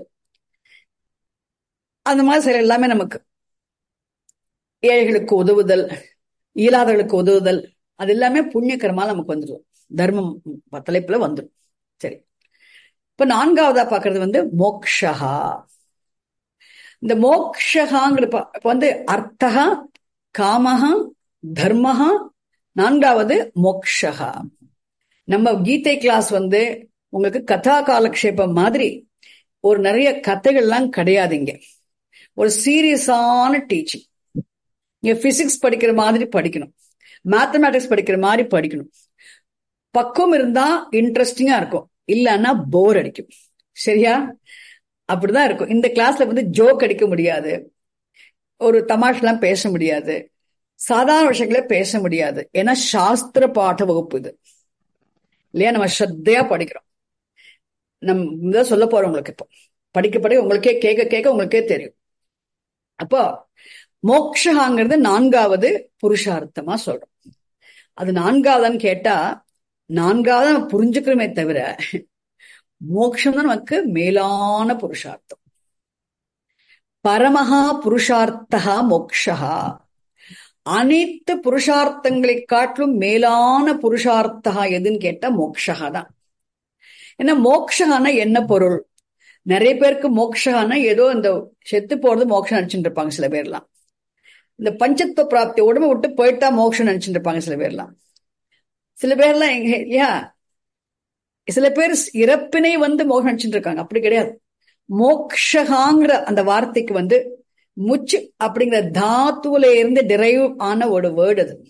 அந்த மாதிரி செயல் எல்லாமே நமக்கு ஏழைகளுக்கு உதவுதல் இயலாதவர்களுக்கு உதவுதல் அது எல்லாமே புண்ணியகரமா நமக்கு வந்துடும் தர்மம் தலைப்புல வந்துடும் சரி இப்ப நான்காவதா பாக்குறது வந்து மோக்ஷகா இந்த மோக்ஷகாங்கிற இப்ப வந்து அர்த்தகா காமஹா தர்மஹா நான்காவது மோக்ஷகா நம்ம கீதை கிளாஸ் வந்து உங்களுக்கு கதா காலக்ஷேபம் மாதிரி ஒரு நிறைய கதைகள்லாம் கிடையாது இங்க ஒரு சீரியஸான டீச்சிங் இங்க பிசிக்ஸ் படிக்கிற மாதிரி படிக்கணும் மேத்தமேட்டிக்ஸ் படிக்கிற மாதிரி படிக்கணும் பக்குவம் இருந்தா இன்ட்ரெஸ்டிங்கா இருக்கும் இல்லைன்னா போர் அடிக்கும் சரியா அப்படிதான் இருக்கும் இந்த கிளாஸ்ல வந்து ஜோக் அடிக்க முடியாது ஒரு தமாஷெல்லாம் பேச முடியாது சாதாரண விஷயங்களே பேச முடியாது ஏன்னா சாஸ்திர பாட வகுப்பு இது இல்லையா நம்ம ஸ்ரத்தையா படிக்கிறோம் நம்ம இதான் சொல்ல போறோம் உங்களுக்கு இப்போ படிக்க படிக்க உங்களுக்கே கேட்க கேட்க உங்களுக்கே தெரியும் அப்போ மோக்ஷகாங்கிறது நான்காவது புருஷார்த்தமா சொல்றோம் அது நான்காவதுன்னு கேட்டா நான்காவது நம்ம புரிஞ்சுக்கிறோமே தவிர மோட்சம் தான் நமக்கு மேலான புருஷார்த்தம் பரமஹா புருஷார்த்தகா மோக்ஷகா அனைத்து புருஷார்த்தங்களை காட்டிலும் மேலான புருஷார்த்தகா எதுன்னு கேட்டா மோக்ஷகா தான் ஏன்னா மோக்ஷகானா என்ன பொருள் நிறைய பேருக்கு மோக்ஷகானா ஏதோ இந்த செத்து போறது மோக்ஷம் நினைச்சுட்டு இருப்பாங்க சில பேர்லாம் இந்த பஞ்சத்துவ பிராப்தி உடம்பு விட்டு போயிட்டா மோக்ஷம் நினைச்சுட்டு இருப்பாங்க சில பேர்லாம் சில பேர்லாம் எங்க இல்லையா சில பேர் இறப்பினை வந்து மோகம் நினைச்சுட்டு இருக்காங்க அப்படி கிடையாது மோக்ஷகாங்கிற அந்த வார்த்தைக்கு வந்து முச்சு அப்படிங்கிற தாத்துவில இருந்து டிரைவ் ஆன ஒரு வேர்டு அது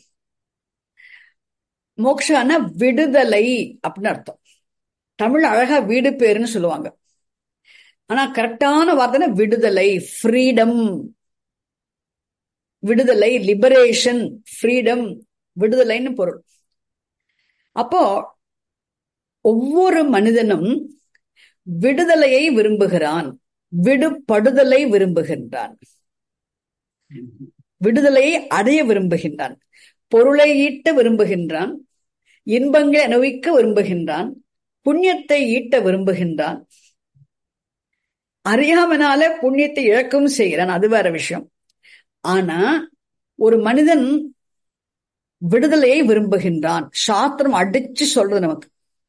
மோக்ஷான விடுதலை அப்படின்னு அர்த்தம் தமிழ் அழகா வீடு பேருன்னு சொல்லுவாங்க ஆனா கரெக்டான வார்த்தை விடுதலை ஃப்ரீடம் விடுதலை லிபரேஷன் ஃப்ரீடம் விடுதலைன்னு பொருள் அப்போ ஒவ்வொரு மனிதனும் விடுதலையை விரும்புகிறான் விடுபடுதலை விரும்புகின்றான் விடுதலையை அடைய விரும்புகின்றான் பொருளை ஈட்ட விரும்புகின்றான் இன்பங்களை அனுபவிக்க விரும்புகின்றான் புண்ணியத்தை ஈட்ட விரும்புகின்றான் அறியாமனால புண்ணியத்தை இழக்கவும் செய்கிறான் அது வேற விஷயம் ஆனா ஒரு மனிதன் விடுதலையை விரும்புகின்றான் சாஸ்திரம் அடிச்சு சொல்றது நமக்கு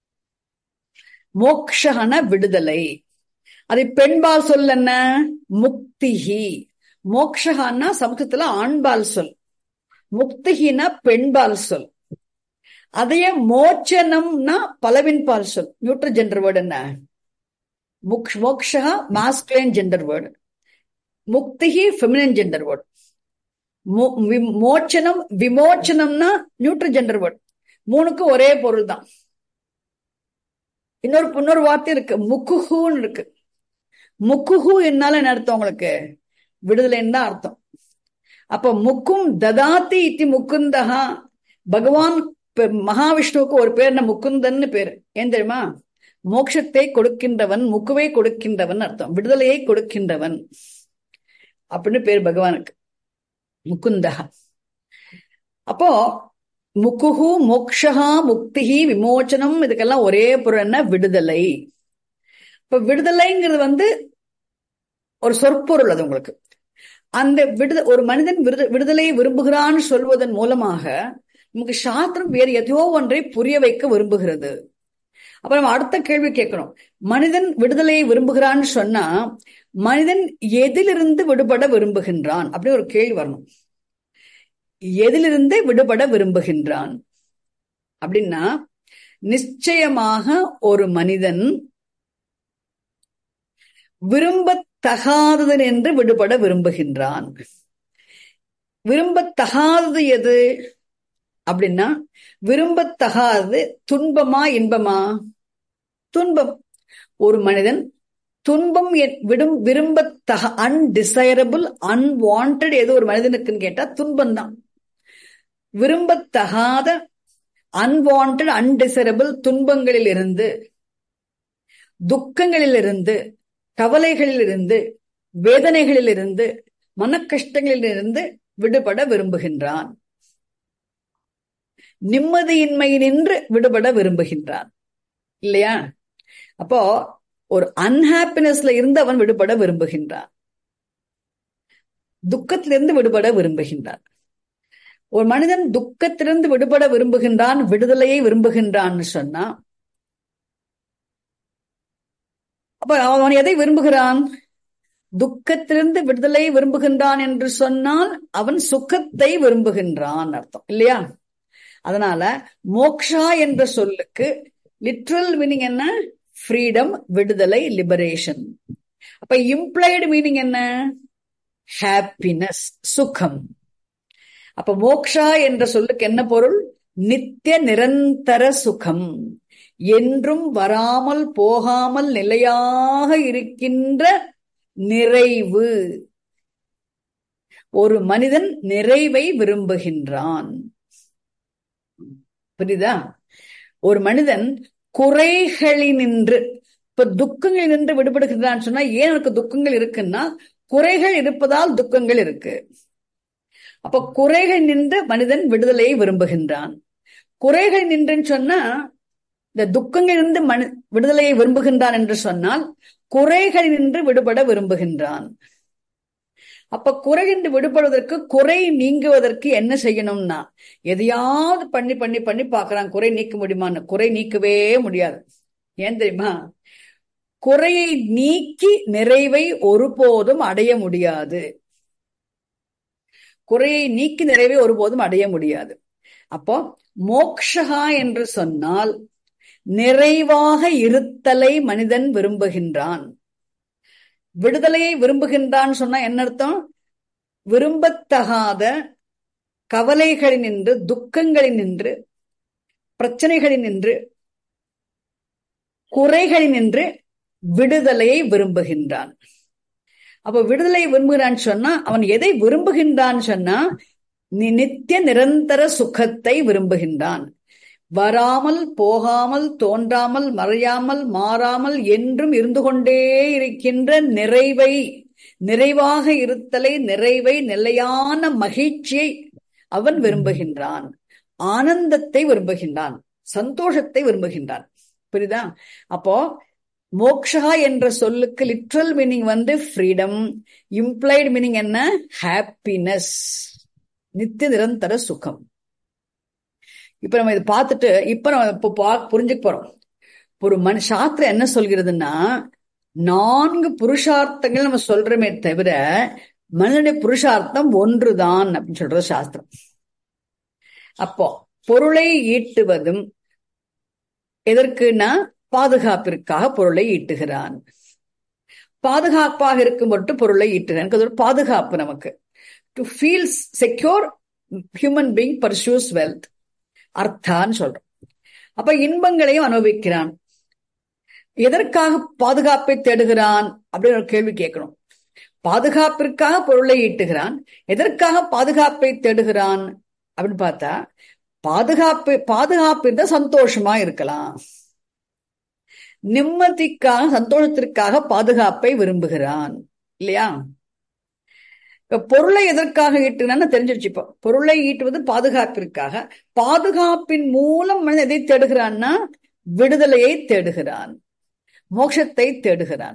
மோக்ஷகன விடுதலை அதை பெண்பால் சொல் என்ன முக்திகி மோக்ஷகான்னா சமூகத்துல ஆண்பால் சொல் முக்திகினா பெண்பால் சொல் அதையே மோச்சனம்னா பலவின்பால் சொல் நியூட்ரல் ஜெண்டர் வேர்டு என்ன முக் மோக்ஷகா மாஸ்குலைன் ஜெண்டர் வேர்டு முக்திகி ஃபெமினன் ஜெண்டர் வேர்டு மோச்சனம் விமோச்சனம்னா நியூட்ரல் ஜெண்டர் வேர்டு மூணுக்கும் ஒரே பொருள் தான் இன்னொரு இன்னொரு வார்த்தை இருக்கு முக்குஹுன்னு இருக்கு முக்குஹு என்னால என்ன அர்த்தம் உங்களுக்கு விடுதலைன்னு தான் அர்த்தம் அப்ப முக்கும் ததாத்தி இத்தி முக்குந்தகா பகவான் மகாவிஷ்ணுவுக்கு ஒரு பேர் என்ன முக்குந்தன்னு பேர் ஏன் தெரியுமா மோட்சத்தை கொடுக்கின்றவன் முக்குவை கொடுக்கின்றவன் அர்த்தம் விடுதலையை கொடுக்கின்றவன் அப்படின்னு பேர் பகவானுக்கு முக்குந்தகா அப்போ முக்குஹு மோக்ஷகா முக்திகி விமோச்சனம் இதுக்கெல்லாம் ஒரே பொருள் என்ன விடுதலை இப்ப விடுதலைங்கிறது வந்து ஒரு சொற்பொருள் அது உங்களுக்கு அந்த விடுத ஒரு மனிதன் விடுத விடுதலையை விரும்புகிறான்னு சொல்வதன் மூலமாக நமக்கு சாஸ்திரம் வேறு எதையோ ஒன்றை புரிய வைக்க விரும்புகிறது அப்ப நம்ம அடுத்த கேள்வி கேட்கணும் மனிதன் விடுதலையை விரும்புகிறான்னு சொன்னா மனிதன் எதிலிருந்து விடுபட விரும்புகின்றான் அப்படின்னு ஒரு கேள்வி வரணும் எதிலிருந்து விடுபட விரும்புகின்றான் அப்படின்னா நிச்சயமாக ஒரு மனிதன் விரும்பத்தகாதது என்று விடுபட விரும்புகின்றான் விரும்பத்தகாதது எது அப்படின்னா விரும்பத்தகாதது துன்பமா இன்பமா துன்பம் ஒரு மனிதன் துன்பம் விடும் விரும்பத்தக அன்டிசைரபிள் அன்வான்ட் ஏதோ ஒரு மனிதனுக்குன்னு கேட்டா துன்பம் தான் விரும்பத்தகாத அன்வான்ட் அன்டிசைரபிள் துன்பங்களில் இருந்து துக்கங்களில் இருந்து கவலைகளில் இருந்து வேதனைகளில் இருந்து மன கஷ்டங்களில் இருந்து விடுபட விரும்புகின்றான் நிம்மதியின்மையினின்று விடுபட விரும்புகின்றான் இல்லையா அப்போ ஒரு அன்ஹாப்பினஸ்ல இருந்து அவன் விடுபட விரும்புகின்றான் துக்கத்திலிருந்து விடுபட விரும்புகின்றான் ஒரு மனிதன் துக்கத்திலிருந்து விடுபட விரும்புகின்றான் விடுதலையை விரும்புகின்றான்னு சொன்னா அப்ப அவன் எதை விரும்புகிறான் துக்கத்திலிருந்து விடுதலை விரும்புகின்றான் என்று சொன்னால் அவன் சுகத்தை விரும்புகின்றான் அர்த்தம் இல்லையா அதனால மோக்ஷா என்ற சொல்லுக்கு லிட்ரல் மீனிங் என்ன ஃப்ரீடம் விடுதலை லிபரேஷன் அப்ப இம்ப்ளைடு மீனிங் என்ன ஹாப்பினஸ் சுகம் அப்ப மோக்ஷா என்ற சொல்லுக்கு என்ன பொருள் நித்திய நிரந்தர சுகம் என்றும் வராமல் போகாமல் நிலையாக இருக்கின்ற நிறைவு ஒரு மனிதன் நிறைவை விரும்புகின்றான் புரியுதா ஒரு மனிதன் குறைகளினின்று இப்ப துக்கங்கள் நின்று விடுபடுகின்றான் சொன்னா ஏன் எனக்கு துக்கங்கள் இருக்குன்னா குறைகள் இருப்பதால் துக்கங்கள் இருக்கு அப்ப குறைகள் நின்று மனிதன் விடுதலையை விரும்புகின்றான் குறைகள் நின்றுன்னு சொன்னா இந்த துக்கங்கள் இருந்து மனி விடுதலையை விரும்புகின்றான் என்று சொன்னால் குறைகள் நின்று விடுபட விரும்புகின்றான் அப்ப குறை என்று விடுபடுவதற்கு குறை நீங்குவதற்கு என்ன செய்யணும்னா எதையாவது பண்ணி பண்ணி பண்ணி பாக்குறான் குறை நீக்க முடியுமான்னு குறை நீக்கவே முடியாது ஏன் தெரியுமா குறையை நீக்கி நிறைவை ஒருபோதும் அடைய முடியாது குறையை நீக்கி நிறைவை ஒருபோதும் அடைய முடியாது அப்போ மோக்ஷகா என்று சொன்னால் நிறைவாக இருத்தலை மனிதன் விரும்புகின்றான் விடுதலையை விரும்புகின்றான் சொன்னா என்ன அர்த்தம் விரும்பத்தகாத கவலைகளில் நின்று துக்கங்களில் நின்று பிரச்சனைகளில் நின்று குறைகளில் நின்று விடுதலையை விரும்புகின்றான் அப்ப விடுதலை விரும்புகிறான்னு சொன்னா அவன் எதை விரும்புகின்றான் சொன்னா நித்திய நிரந்தர சுகத்தை விரும்புகின்றான் வராமல் போகாமல் தோன்றாமல் மறையாமல் மாறாமல் என்றும் இருந்து கொண்டே இருக்கின்ற நிறைவை நிறைவாக இருத்தலை நிறைவை நிலையான மகிழ்ச்சியை அவன் விரும்புகின்றான் ஆனந்தத்தை விரும்புகின்றான் சந்தோஷத்தை விரும்புகின்றான் புரியுதா அப்போ மோக்ஷா என்ற சொல்லுக்கு லிட்ரல் மீனிங் வந்து ஃப்ரீடம் இம்ப்ளைடு மீனிங் என்ன ஹாப்பினஸ் நித்திய நிரந்தர சுகம் இப்ப நம்ம இதை பார்த்துட்டு இப்ப நம்ம இப்போ புரிஞ்சுக்க போறோம் ஒரு மனு சாஸ்திரம் என்ன சொல்கிறதுன்னா நான்கு புருஷார்த்தங்கள் நம்ம சொல்றோமே தவிர மனிதனுடைய புருஷார்த்தம் ஒன்றுதான் அப்படின்னு சொல்றது சாஸ்திரம் அப்போ பொருளை ஈட்டுவதும் எதற்குன்னா பாதுகாப்பிற்காக பொருளை ஈட்டுகிறான் பாதுகாப்பாக இருக்கும் பொருட்டு பொருளை ஈட்டுகிறான் அது ஒரு பாதுகாப்பு நமக்கு to feel secure human being pursues wealth அர்த்தான்னு சொல்றோம் அப்ப இன்பங்களையும் அனுபவிக்கிறான் எதற்காக பாதுகாப்பை தேடுகிறான் அப்படின்னு ஒரு கேள்வி கேட்கணும் பாதுகாப்பிற்காக பொருளை ஈட்டுகிறான் எதற்காக பாதுகாப்பை தேடுகிறான் அப்படின்னு பார்த்தா பாதுகாப்பு பாதுகாப்பு இருந்தா சந்தோஷமா இருக்கலாம் நிம்மதிக்காக சந்தோஷத்திற்காக பாதுகாப்பை விரும்புகிறான் இல்லையா இப்ப பொருளை எதற்காக ஈட்டுனான்னு தெரிஞ்சு வச்சுப்போம் பொருளை ஈட்டுவது பாதுகாப்பிற்காக பாதுகாப்பின் மூலம் மனிதன் எதை தேடுகிறான்னா விடுதலையை தேடுகிறான் மோட்சத்தை தேடுகிறான்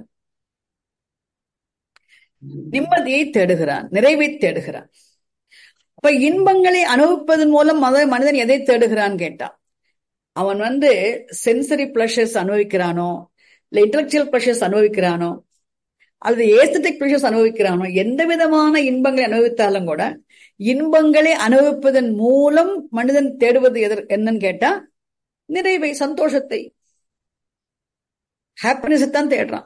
நிம்மதியை தேடுகிறான் நிறைவை தேடுகிறான் அப்ப இன்பங்களை அனுபவிப்பதன் மூலம் மத மனிதன் எதை தேடுகிறான் கேட்டான் அவன் வந்து சென்சரி பிளஷர்ஸ் அனுபவிக்கிறானோ இல்ல இன்டலெக்சுவல் பிளஷர்ஸ் அனுபவிக்கிறானோ அல்லது ஏஸ்தட்டிக் பிளஷர்ஸ் அனுபவிக்கிறானோ எந்த விதமான இன்பங்களை அனுபவித்தாலும் கூட இன்பங்களை அனுபவிப்பதன் மூலம் மனிதன் தேடுவது எதர் என்னன்னு கேட்டா நிறைவை சந்தோஷத்தை ஹாப்பினஸ் தான் தேடுறான்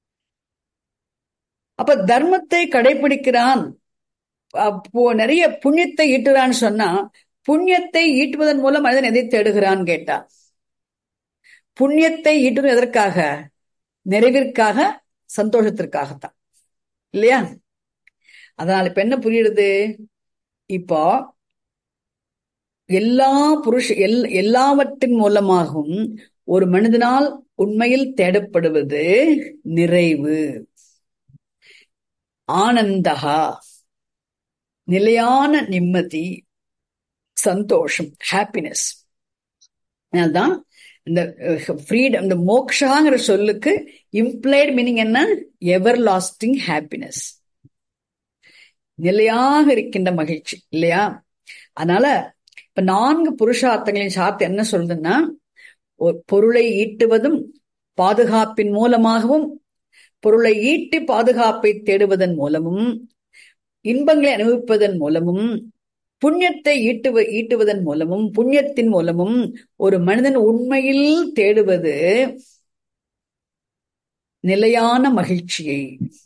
அப்ப தர்மத்தை கடைபிடிக்கிறான் நிறைய புண்ணியத்தை ஈட்டுறான்னு சொன்னா புண்ணியத்தை ஈட்டுவதன் மூலம் மனிதன் எதை தேடுகிறான் கேட்டா புண்ணியத்தை ஈட்டுவது எதற்காக நிறைவிற்காக சந்தோஷத்திற்காகத்தான் இல்லையா அதனால இப்ப என்ன புரியுது இப்போ எல்லா புருஷ எல் எல்லாவற்றின் மூலமாகவும் ஒரு மனிதனால் உண்மையில் தேடப்படுவது நிறைவு ஆனந்தகா நிலையான நிம்மதி சந்தோஷம் ஹாப்பினஸ் அதனால்தான் இந்த ஃப்ரீடம் இந்த மோக்ஷாங்கிற சொல்லுக்கு இம்ப்ளைடு மீனிங் என்ன எவர் லாஸ்டிங் ஹாப்பினஸ் நிலையாக இருக்கின்ற மகிழ்ச்சி இல்லையா அதனால இப்ப நான்கு புருஷார்த்தங்களின் சார்த்து என்ன சொல்றதுன்னா பொருளை ஈட்டுவதும் பாதுகாப்பின் மூலமாகவும் பொருளை ஈட்டி பாதுகாப்பை தேடுவதன் மூலமும் இன்பங்களை அனுபவிப்பதன் மூலமும் புண்ணியத்தை ஈட்டுவ ஈட்டுவதன் மூலமும் புண்ணியத்தின் மூலமும் ஒரு மனிதன் உண்மையில் தேடுவது நிலையான மகிழ்ச்சியை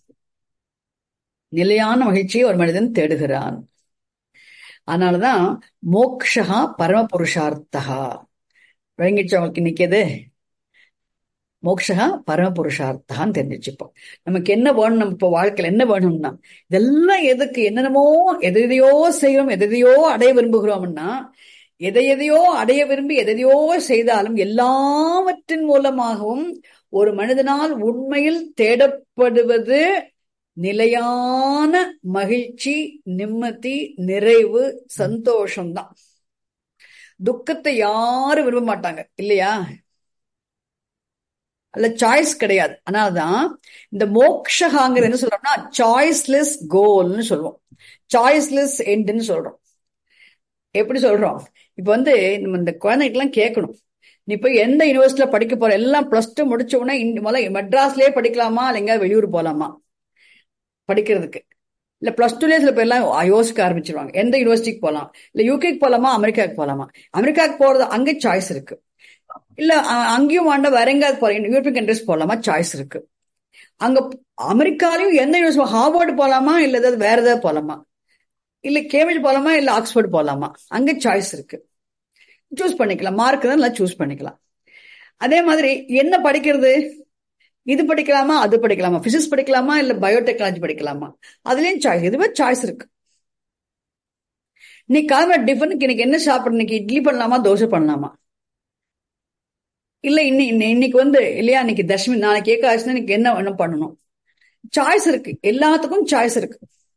நிலையான மகிழ்ச்சியை ஒரு மனிதன் தேடுகிறான் அதனாலதான் மோக்ஷா பரம புருஷார்த்தகா விளங்கிச்சு அவங்களுக்கு இன்னைக்கு எது மோக்ஷா பரம புருஷார்த்தான்னு தெரிஞ்சுப்போம் நமக்கு என்ன வேணும் நம்ம இப்போ வாழ்க்கையில் என்ன வேணும்னா இதெல்லாம் எதுக்கு என்னென்னமோ எதையோ செய்யறோம் எதையோ அடைய விரும்புகிறோம்னா எதை எதையோ அடைய விரும்பி எதையோ செய்தாலும் எல்லாவற்றின் மூலமாகவும் ஒரு மனிதனால் உண்மையில் தேடப்படுவது நிலையான மகிழ்ச்சி நிம்மதி நிறைவு சந்தோஷம்தான் துக்கத்தை யாரும் விரும்ப மாட்டாங்க இல்லையா அல்ல சாய்ஸ் கிடையாது அதனாலதான் இந்த மோக்ஷகாங்கிறது என்ன சொல்றோம்னா சாய்ஸ்லெஸ் கோல்னு சொல்லுவோம் சாய்ஸ்லெஸ் எண்டுன்னு சொல்றோம் எப்படி சொல்றோம் இப்ப வந்து நம்ம இந்த குழந்தைக்கெல்லாம் கேட்கணும் நீ போய் எந்த யூனிவர்சிட்டியில படிக்க போற எல்லாம் பிளஸ் டூ முடிச்ச உடனே முதல்ல மெட்ராஸ்லயே படிக்கலாமா இல்ல எங்கேயாவது வெளியூர் போலாமா படிக்கிறதுக்கு இல்ல பிளஸ் டூலயே சில பேர் எல்லாம் யோசிக்க ஆரம்பிச்சிருவாங்க எந்த யூனிவர்சிட்டிக்கு போகலாம் இல்ல யூகேக்கு போலாமா அமெரிக்காவுக்கு போலாமா அமெரிக்காவுக்கு போறது அங்கே சாய்ஸ் இருக்கு இல்ல அங்கேயும் வேண்ட வேற எங்காவது போறேன் யூரோப்பியன் கண்ட்ரிஸ் போலாமா சாய்ஸ் இருக்கு அங்க அமெரிக்காலையும் எந்த யூனிவர்சிட்டி ஹார்வர்டு போலாமா இல்ல ஏதாவது வேற ஏதாவது போலாமா இல்ல கேம்பிரிட்ஜ் போலாமா இல்ல ஆக்ஸ்போர்ட் போலாமா அங்க சாய்ஸ் இருக்கு சூஸ் பண்ணிக்கலாம் மார்க் தான் நல்லா சூஸ் பண்ணிக்கலாம் அதே மாதிரி என்ன படிக்கிறது இது படிக்கலாமா அது படிக்கலாமா பிசிக்ஸ் படிக்கலாமா இல்ல பயோடெக்னாலஜி படிக்கலாமா அதுலயும் சாய்ஸ் இதுவே சாய்ஸ் இருக்கு நீ காலைல டிஃபனுக்கு இன்னைக்கு என்ன சாப்பிட இன்னைக்கு இட்லி பண்ணலாமா தோசை பண்ணலாமா இல்ல இன்னி இன்னைக்கு வந்து இல்லையா இன்னைக்கு தசமி நாளைக்கு ஏகாதசி இன்னைக்கு என்ன என்ன பண்ணணும் சாய்ஸ் இருக்கு எல்லாத்துக்கும் சாய்ஸ் இருக்கு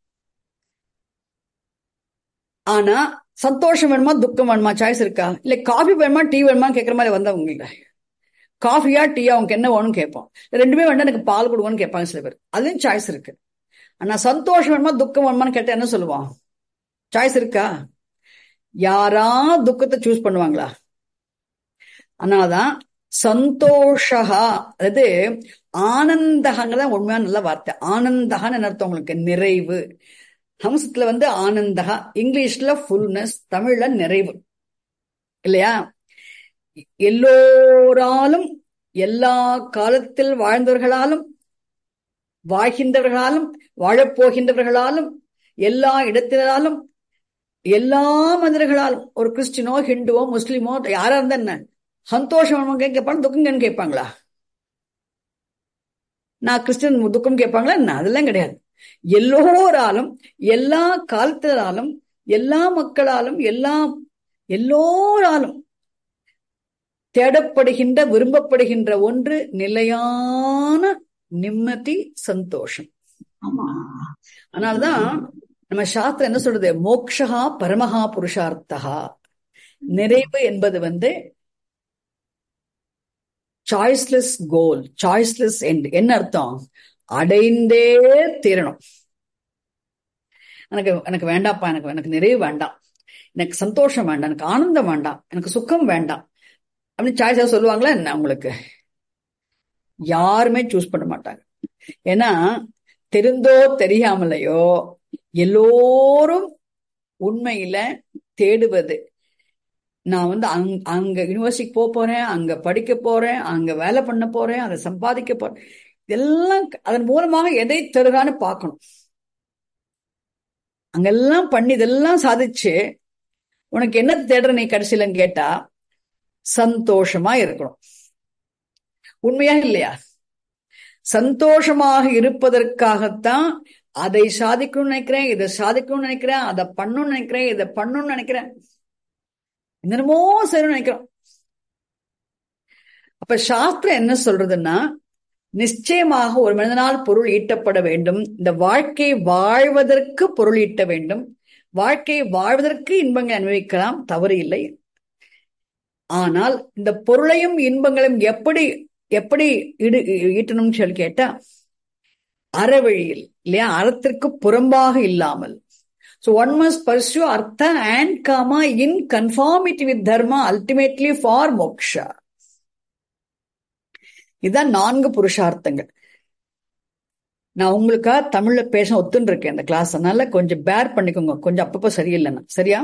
ஆனா சந்தோஷம் வேணுமா துக்கம் வேணுமா சாய்ஸ் இருக்கா இல்ல காஃபி வேணுமா டீ வேணுமா கேட்கற மாதிரி வந்தவங்க இல்ல காஃபியா டீயா அவங்க என்ன வேணும்னு கேட்போம் ரெண்டுமே வேண்டாம் எனக்கு பால் கொடுங்கன்னு கேட்பாங்க சில பேர் அதுலயும் சாய்ஸ் இருக்கு ஆனா சந்தோஷம் வேணுமா துக்கம் வேணுமான்னு கேட்டா என்ன சொல்லுவான் சாய்ஸ் இருக்கா யாரா துக்கத்தை சூஸ் பண்ணுவாங்களா அதனாலதான் சந்தோஷா அதாவது ஆனந்தகங்கிறத உண்மையான நல்ல வார்த்தை ஆனந்தகான்னு அர்த்தம் உங்களுக்கு நிறைவு ஹம்சத்துல வந்து ஆனந்தகா இங்கிலீஷ்ல ஃபுல்னஸ் தமிழ்ல நிறைவு இல்லையா எல்லோராலும் எல்லா காலத்தில் வாழ்ந்தவர்களாலும் வாழ்கின்றவர்களாலும் வாழப்போகின்றவர்களாலும் எல்லா இடத்தினாலும் எல்லா மனிதர்களாலும் ஒரு கிறிஸ்டினோ ஹிந்துவோ முஸ்லிமோ யாரா இருந்தா என்ன சந்தோஷம் கேட்பாங்க துக்கம் கேட்பாங்களா நான் கிறிஸ்டின் துக்கம் கேட்பாங்களா என்ன அதெல்லாம் கிடையாது எல்லோராலும் எல்லா காலத்தினாலும் எல்லா மக்களாலும் எல்லா எல்லோராலும் தேடப்படுகின்ற விரும்பப்படுகின்ற ஒன்று நிலையான நிம்மதி சந்தோஷம் அதனாலதான் நம்ம சாஸ்திரம் என்ன சொல்றது மோக்ஷா பரமஹா புருஷார்த்தகா நிறைவு என்பது வந்து சாய்ஸ்லெஸ் கோல் சாய்ஸ்லெஸ் எண்ட் என்ன அர்த்தம் அடைந்தே தீரணும் எனக்கு எனக்கு வேண்டாப்பா எனக்கு எனக்கு நிறைவு வேண்டாம் எனக்கு சந்தோஷம் வேண்டாம் எனக்கு ஆனந்தம் வேண்டாம் எனக்கு சுக்கம் வேண்டாம் அப்படின்னு சாய்ஸா சொல்லுவாங்களா என்ன உங்களுக்கு யாருமே சூஸ் பண்ண மாட்டாங்க ஏன்னா தெரிந்தோ தெரியாமலையோ எல்லோரும் உண்மையில தேடுவது நான் வந்து அங் அங்க யூனிவர்சிட்டிக்கு போக போறேன் அங்க படிக்க போறேன் அங்க வேலை பண்ண போறேன் அதை சம்பாதிக்க போறேன் இதெல்லாம் அதன் மூலமாக எதை தருகான்னு பார்க்கணும் அங்கெல்லாம் பண்ணி இதெல்லாம் சாதிச்சு உனக்கு என்ன தேடுற நீ கடைசியிலன்னு கேட்டா சந்தோஷமா இருக்கணும் உண்மையா இல்லையா சந்தோஷமாக இருப்பதற்காகத்தான் அதை சாதிக்கணும்னு நினைக்கிறேன் இதை சாதிக்கணும்னு நினைக்கிறேன் அதை பண்ணணும்னு நினைக்கிறேன் இதை பண்ணணும்னு நினைக்கிறேன் என்னமோ செய்யணும்னு நினைக்கிறோம் அப்ப சாஸ்திரம் என்ன சொல்றதுன்னா நிச்சயமாக ஒரு மனிதனால் பொருள் ஈட்டப்பட வேண்டும் இந்த வாழ்க்கை வாழ்வதற்கு பொருள் ஈட்ட வேண்டும் வாழ்க்கை வாழ்வதற்கு இன்பங்களை அனுபவிக்கலாம் தவறு இல்லை ஆனால் இந்த பொருளையும் இன்பங்களையும் எப்படி எப்படி இடு ஈட்டணும்னு சொல்லி கேட்டா அறவழியில் இல்லையா அறத்திற்கு புறம்பாக இல்லாமல் so one must pursue artha and kama in conformity with dharma ultimately for moksha இதுதான் நான்கு புருஷார்த்தங்கள் நான் உங்களுக்காக தமிழ்ல பேச ஒத்துன்னு இருக்கேன் இந்த கிளாஸ் அதனால கொஞ்சம் பேர் பண்ணிக்கோங்க கொஞ்சம் அப்பப்போ சரியில்லைன்னா சரியா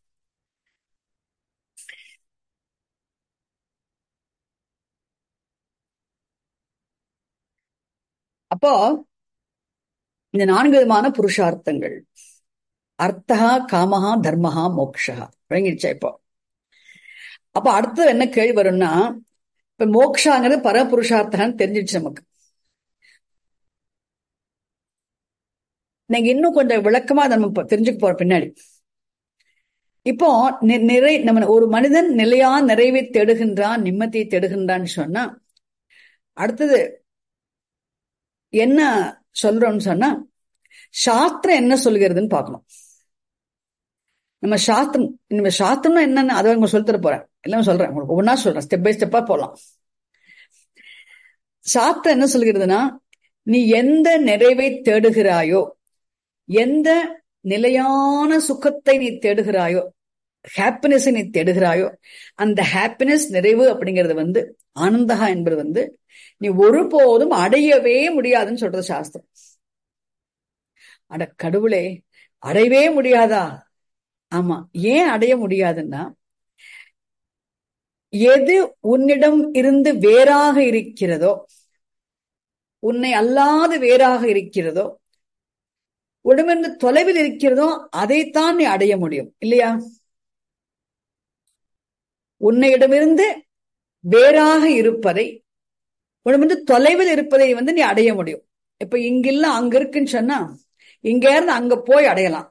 அப்போ இந்த நான்கு விதமான புருஷார்த்தங்கள் அர்த்தகா காமஹா தர்மஹா மோக்ஷா விளங்கிடுச்சா இப்போ அப்ப அடுத்தது என்ன கேள்வி வரும்னா இப்ப மோக்ஷாங்கிறது பரபுருஷார்த்தகான்னு தெரிஞ்சிடுச்சு நமக்கு நீங்க இன்னும் கொஞ்சம் விளக்கமா நம்ம தெரிஞ்சுக்க போற பின்னாடி இப்போ நிறை நம்ம ஒரு மனிதன் நிலையா நிறைவை தேடுகின்றான் நிம்மதியை தேடுகின்றான்னு சொன்னா அடுத்தது என்ன சொல்றோம்னு சொன்னா சாஸ்திரம் என்ன சொல்கிறதுன்னு பார்க்கணும் நம்ம சாஸ்திரம் நம்ம சாஸ்திரம்னா என்னன்னு அதை உங்க சொல்லித்தர போறேன் எல்லாம் சொல்றேன் உங்களுக்கு ஒவ்வொன்றா சொல்றேன் ஸ்டெப் பை ஸ்டெப்பா போகலாம் சாஸ்திரம் என்ன சொல்கிறதுனா நீ எந்த நிறைவை தேடுகிறாயோ எந்த நிலையான சுகத்தை நீ தேடுகிறாயோ ஹாப்பினஸ் நீ தேடுகிறாயோ அந்த ஹாப்பினஸ் நிறைவு அப்படிங்கிறது வந்து ஆனந்தகா என்பது வந்து நீ ஒருபோதும் அடையவே முடியாதுன்னு சொல்றது சாஸ்திரம் அட கடவுளே அடையவே முடியாதா ஆமா ஏன் அடைய முடியாதுன்னா எது உன்னிடம் இருந்து வேறாக இருக்கிறதோ உன்னை அல்லாது வேறாக இருக்கிறதோ உடமிருந்து தொலைவில் இருக்கிறதோ அதைத்தான் நீ அடைய முடியும் இல்லையா உன்னையிடமிருந்து வேறாக இருப்பதை உடம்பு வந்து தொலைவில் இருப்பதை வந்து நீ அடைய முடியும் இப்ப இங்கில்ல அங்க இருக்குன்னு சொன்னா இங்க இருந்து அங்க போய் அடையலாம்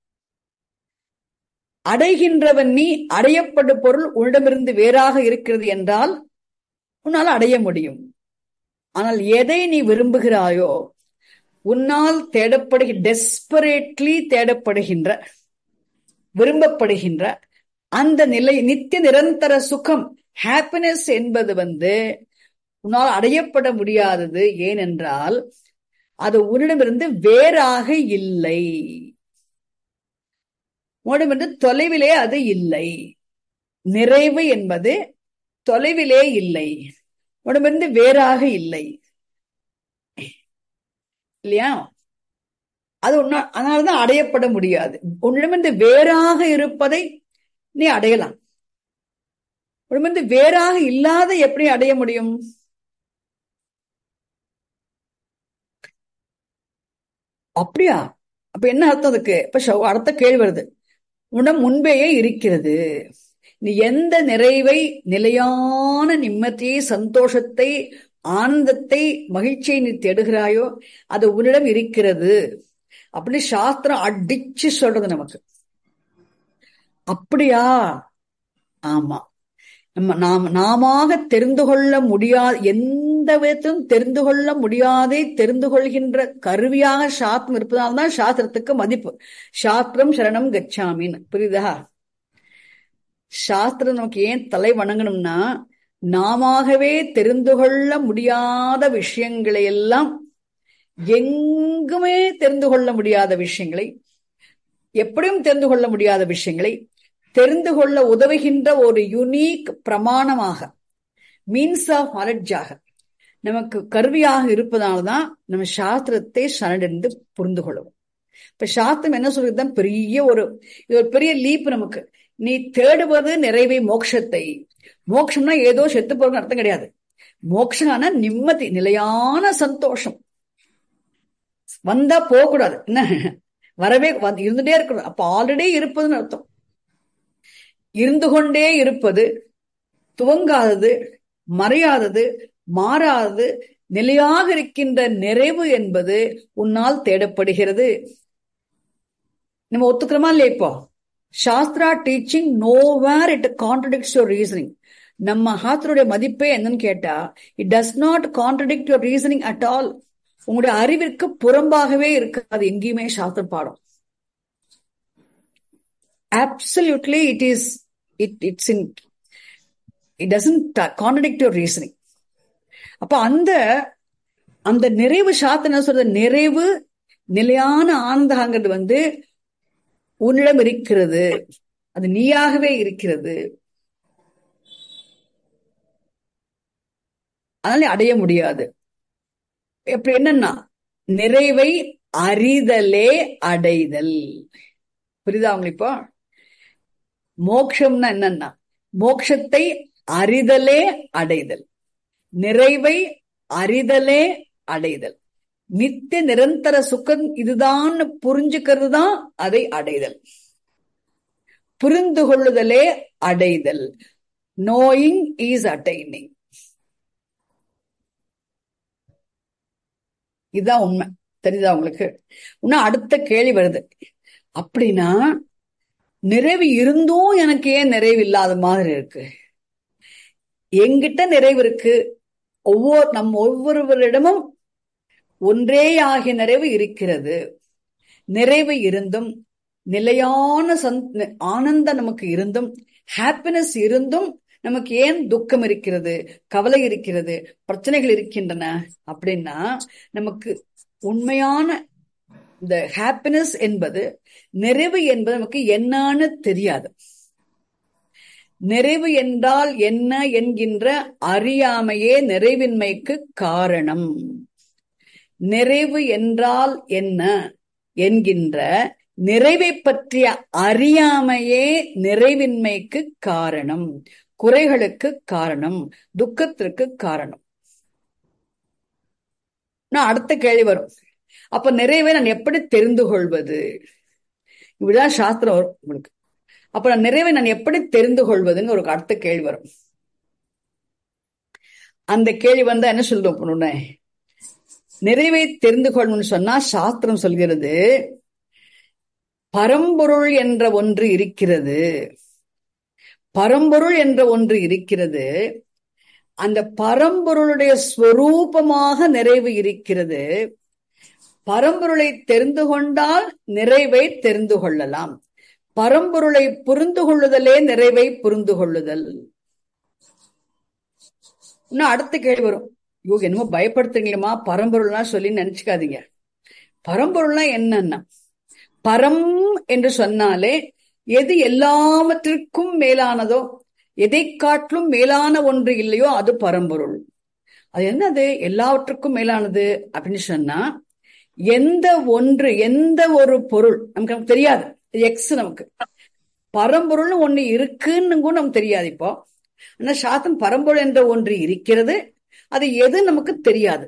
அடைகின்றவன் நீ அடையப்படும் பொருள் உன்னிடமிருந்து வேறாக இருக்கிறது என்றால் உன்னால் அடைய முடியும் ஆனால் எதை நீ விரும்புகிறாயோ உன்னால் தேடப்படுகிற டெஸ்பரேட்லி தேடப்படுகின்ற விரும்பப்படுகின்ற அந்த நிலை நித்திய நிரந்தர சுகம் ஹாப்பினஸ் என்பது வந்து உன்னால் அடையப்பட முடியாதது ஏனென்றால் அது உன்னிடமிருந்து வேறாக இல்லை உன்னிடமிருந்து தொலைவிலே அது இல்லை நிறைவு என்பது தொலைவிலே இல்லை உடம்பிருந்து வேறாக இல்லை இல்லையா அது ஒன்னா அதனாலதான் அடையப்பட முடியாது உன்னிடமிருந்து வேறாக இருப்பதை நீ அடையலாம் உடம்பிருந்து வேறாக இல்லாத எப்படி அடைய முடியும் அப்படியா அப்ப என்ன அர்த்தம் அதுக்கு இப்ப அடுத்த கேள்வி வருது உன்னம் முன்பேயே இருக்கிறது நீ எந்த நிறைவை நிலையான நிம்மதியை சந்தோஷத்தை ஆனந்தத்தை மகிழ்ச்சியை நீ தேடுகிறாயோ அது உன்னிடம் இருக்கிறது அப்படின்னு சாஸ்திரம் அடிச்சு சொல்றது நமக்கு அப்படியா ஆமா நம்ம நாம் நாம தெரிந்து கொள்ள முடியாத எந்த விதத்திலும் தெரிந்து கொள்ள முடியாதே தெரிந்து கொள்கின்ற கருவியாக சாஸ்திரம் இருப்பதால்தான் சாஸ்திரத்துக்கு மதிப்பு சாஸ்திரம் சரணம் கச்சாமின்னு புரியுதா சாஸ்திரம் நமக்கு ஏன் தலை வணங்கணும்னா நாமவே தெரிந்து கொள்ள முடியாத விஷயங்களை எல்லாம் எங்குமே தெரிந்து கொள்ள முடியாத விஷயங்களை எப்படியும் தெரிந்து கொள்ள முடியாத விஷயங்களை தெரிந்து கொள்ள உதவுகின்ற ஒரு யுனீக் பிரமாணமாக மீன்ஸ் ஆஃப் நாலெட்ஜாக நமக்கு கருவியாக இருப்பதால்தான் நம்ம சாஸ்திரத்தை சரணடைந்து புரிந்து கொள்ளுவோம் இப்ப சாஸ்திரம் என்ன சொல்றதுதான் பெரிய ஒரு இது ஒரு பெரிய லீப் நமக்கு நீ தேடுவது நிறைவை மோட்சத்தை மோட்சம்னா ஏதோ செத்து போறது அர்த்தம் கிடையாது மோட்சம்னா நிம்மதி நிலையான சந்தோஷம் வந்தா போகக்கூடாது என்ன வரவே இருந்துட்டே இருக்கணும் அப்ப ஆல்ரெடி இருப்பதுன்னு அர்த்தம் இருந்து கொண்டே இருப்பது துவங்காதது மறையாதது மாறாதது நிலையாக இருக்கின்ற நிறைவு என்பது உன்னால் தேடப்படுகிறது நம்ம ஒத்துக்கிறோமா இல்லையா இப்போ shastra teaching nowhere it contradicts your reasoning நம்ம ஹாஸ்திரோடைய மதிப்பே என்னன்னு கேட்டா it does not contradict your reasoning at all உங்களுடைய அறிவிற்கு புறம்பாகவே இருக்காது எங்கேயுமே சாஸ்திர பாடம் absolutely it is it it's in it doesn't contradict your reasoning அப்ப அந்த அந்த நிறைவு சாத்திரம் என்ன சொல்றது நிறைவு நிலையான ஆனந்தங்கிறது வந்து உன்னிடம் இருக்கிறது அது நீயாகவே இருக்கிறது அதனால அடைய முடியாது எப்படி என்னன்னா நிறைவை அறிதலே அடைதல் புரியுதா உங்களுக்கு இப்போ மோக்ஷம்னா என்னன்னா மோக்ஷத்தை அறிதலே அடைதல் நிறைவை அறிதலே அடைதல் நித்திய நிரந்தர சுகம் இதுதான் புரிஞ்சுக்கிறது தான் அதை அடைதல் புரிந்து கொள்ளுதலே அடைதல் நோயிங் இஸ் அட்டைனிங் இதுதான் உண்மை தெரியுதா உங்களுக்கு இன்னும் அடுத்த கேள்வி வருது அப்படின்னா நிறைவு இருந்தும் எனக்கு ஏன் நிறைவு இல்லாத மாதிரி இருக்கு எங்கிட்ட நிறைவு இருக்கு ஒவ்வொரு நம் ஒவ்வொருவரிடமும் ஒன்றே ஆகிய நிறைவு இருக்கிறது நிறைவு இருந்தும் நிலையான சந்த் ஆனந்தம் நமக்கு இருந்தும் ஹாப்பினஸ் இருந்தும் நமக்கு ஏன் துக்கம் இருக்கிறது கவலை இருக்கிறது பிரச்சனைகள் இருக்கின்றன அப்படின்னா நமக்கு உண்மையான இந்த ஹாப்பினஸ் என்பது நிறைவு என்பது நமக்கு என்னன்னு தெரியாது நிறைவு என்றால் என்ன என்கின்ற அறியாமையே நிறைவின்மைக்கு காரணம் நிறைவு என்றால் என்ன என்கின்ற நிறைவை பற்றிய அறியாமையே நிறைவின்மைக்கு காரணம் குறைகளுக்கு காரணம் துக்கத்திற்கு காரணம் நான் அடுத்த கேள்வி வரும் அப்ப நிறைவை நான் எப்படி தெரிந்து கொள்வது இப்படிதான் சாஸ்திரம் வரும் உங்களுக்கு அப்ப நான் நிறைவை நான் எப்படி தெரிந்து கொள்வதுன்னு ஒரு அடுத்த கேள்வி வரும் அந்த கேள்வி வந்தா என்ன சொல்லுவோம் பொண்ணு நிறைவை தெரிந்து கொள்ளணும்னு சொன்னா சாஸ்திரம் சொல்கிறது பரம்பொருள் என்ற ஒன்று இருக்கிறது பரம்பொருள் என்ற ஒன்று இருக்கிறது அந்த பரம்பொருளுடைய ஸ்வரூபமாக நிறைவு இருக்கிறது பரம்பொருளை தெரிந்து கொண்டால் நிறைவை தெரிந்து கொள்ளலாம் பரம்பொருளை புரிந்து கொள்ளுதலே நிறைவை புரிந்து கொள்ளுதல் இன்னும் அடுத்த கேள்வி வரும் ஐயோ என்னமோ பயப்படுத்துங்களேமா பரம்பொருள்னா சொல்லி நினைச்சுக்காதீங்க பரம்பொருள்னா என்னன்னா பரம் என்று சொன்னாலே எது எல்லாவற்றிற்கும் மேலானதோ எதை காட்டிலும் மேலான ஒன்று இல்லையோ அது பரம்பொருள் அது என்னது எல்லாவற்றுக்கும் மேலானது அப்படின்னு சொன்னா எந்த ஒன்று எந்த ஒரு பொருள் நமக்கு நமக்கு தெரியாது எக்ஸ் நமக்கு பரம்பொருள்னு ஒண்ணு இருக்குன்னு கூட நமக்கு தெரியாது இப்போ ஆனா சாத்தம் பரம்பொருள் என்ற ஒன்று இருக்கிறது அது எது நமக்கு தெரியாது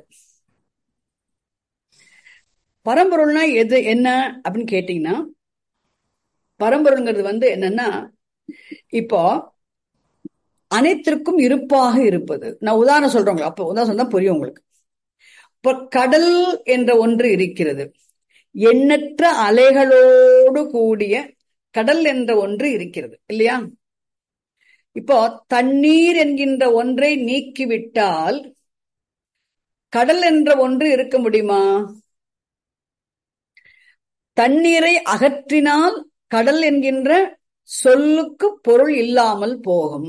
பரம்பொருள்னா எது என்ன அப்படின்னு கேட்டீங்கன்னா பரம்பொருள்ங்கிறது வந்து என்னன்னா இப்போ அனைத்திற்கும் இருப்பாக இருப்பது நான் உதாரணம் சொல்றேன் அப்ப உதாரணம் சொன்னா புரியும் உங்களுக்கு இப்ப கடல் என்ற ஒன்று இருக்கிறது எண்ணற்ற அலைகளோடு கூடிய கடல் என்ற ஒன்று இருக்கிறது இல்லையா இப்போ தண்ணீர் என்கின்ற ஒன்றை நீக்கிவிட்டால் கடல் என்ற ஒன்று இருக்க முடியுமா தண்ணீரை அகற்றினால் கடல் என்கின்ற சொல்லுக்கு பொருள் இல்லாமல் போகும்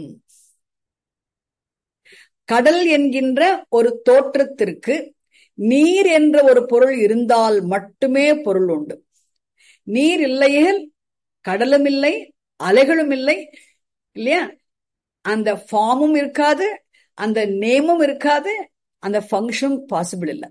கடல் என்கின்ற ஒரு தோற்றத்திற்கு நீர் என்ற ஒரு பொருள் இருந்தால் மட்டுமே பொருள் உண்டு நீர் இல்லையேல் கடலும் இல்லை அலைகளும் இல்லை இல்லையா அந்த ஃபார்மும் இருக்காது அந்த நேமும் இருக்காது அந்த ஃபங்க்ஷனும் பாசிபிள் இல்லை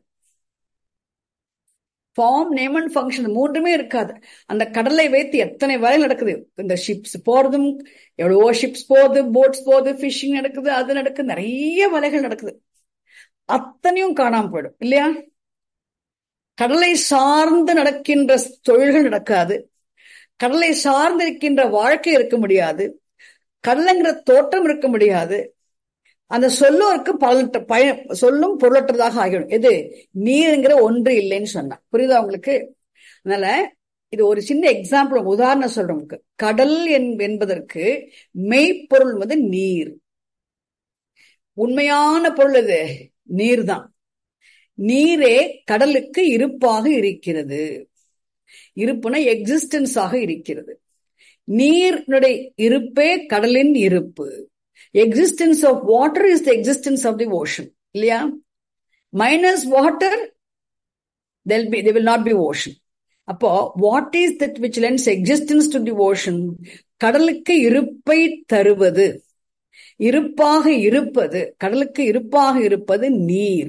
ஃபார்ம் நேம் அண்ட் ஃபங்க்ஷன் மூன்றுமே இருக்காது அந்த கடலை வைத்து எத்தனை வேலை நடக்குது இந்த ஷிப்ஸ் போறதும் எவ்வளவோ ஷிப்ஸ் போகுது போட்ஸ் போகுது ஃபிஷிங் நடக்குது அது நடக்குது நிறைய வேலைகள் நடக்குது அத்தனையும் காணாம போயிடும் இல்லையா கடலை சார்ந்து நடக்கின்ற தொழில்கள் நடக்காது கடலை சார்ந்து இருக்கின்ற வாழ்க்கை இருக்க முடியாது கடலைங்கிற தோட்டம் இருக்க முடியாது அந்த சொல்லோருக்கு பல பய சொல்லும் பொருளற்றதாக ஆகிடும் எது நீருங்கிற ஒன்று இல்லைன்னு சொன்னா புரியுதா உங்களுக்கு அதனால இது ஒரு சின்ன எக்ஸாம்பிள் உதாரணம் சொல்றேன் உங்களுக்கு கடல் என்பதற்கு மெய்ப்பொருள் வந்து நீர் உண்மையான பொருள் இது நீர் தான் நீரே கடலுக்கு இருப்பாக இருக்கிறது இருப்புனா எக்ஸிஸ்டன்ஸாக இருக்கிறது நீரினுடைய இருப்பே கடலின் இருப்பு existence of water is the existence of the ocean இல்லையா minus water then be they will not be ocean அப்போ what is that which lends existence to the ocean கடலுக்கு இருப்பை தருவது இருப்பாக இருப்பது கடலுக்கு இருப்பாக இருப்பது நீர்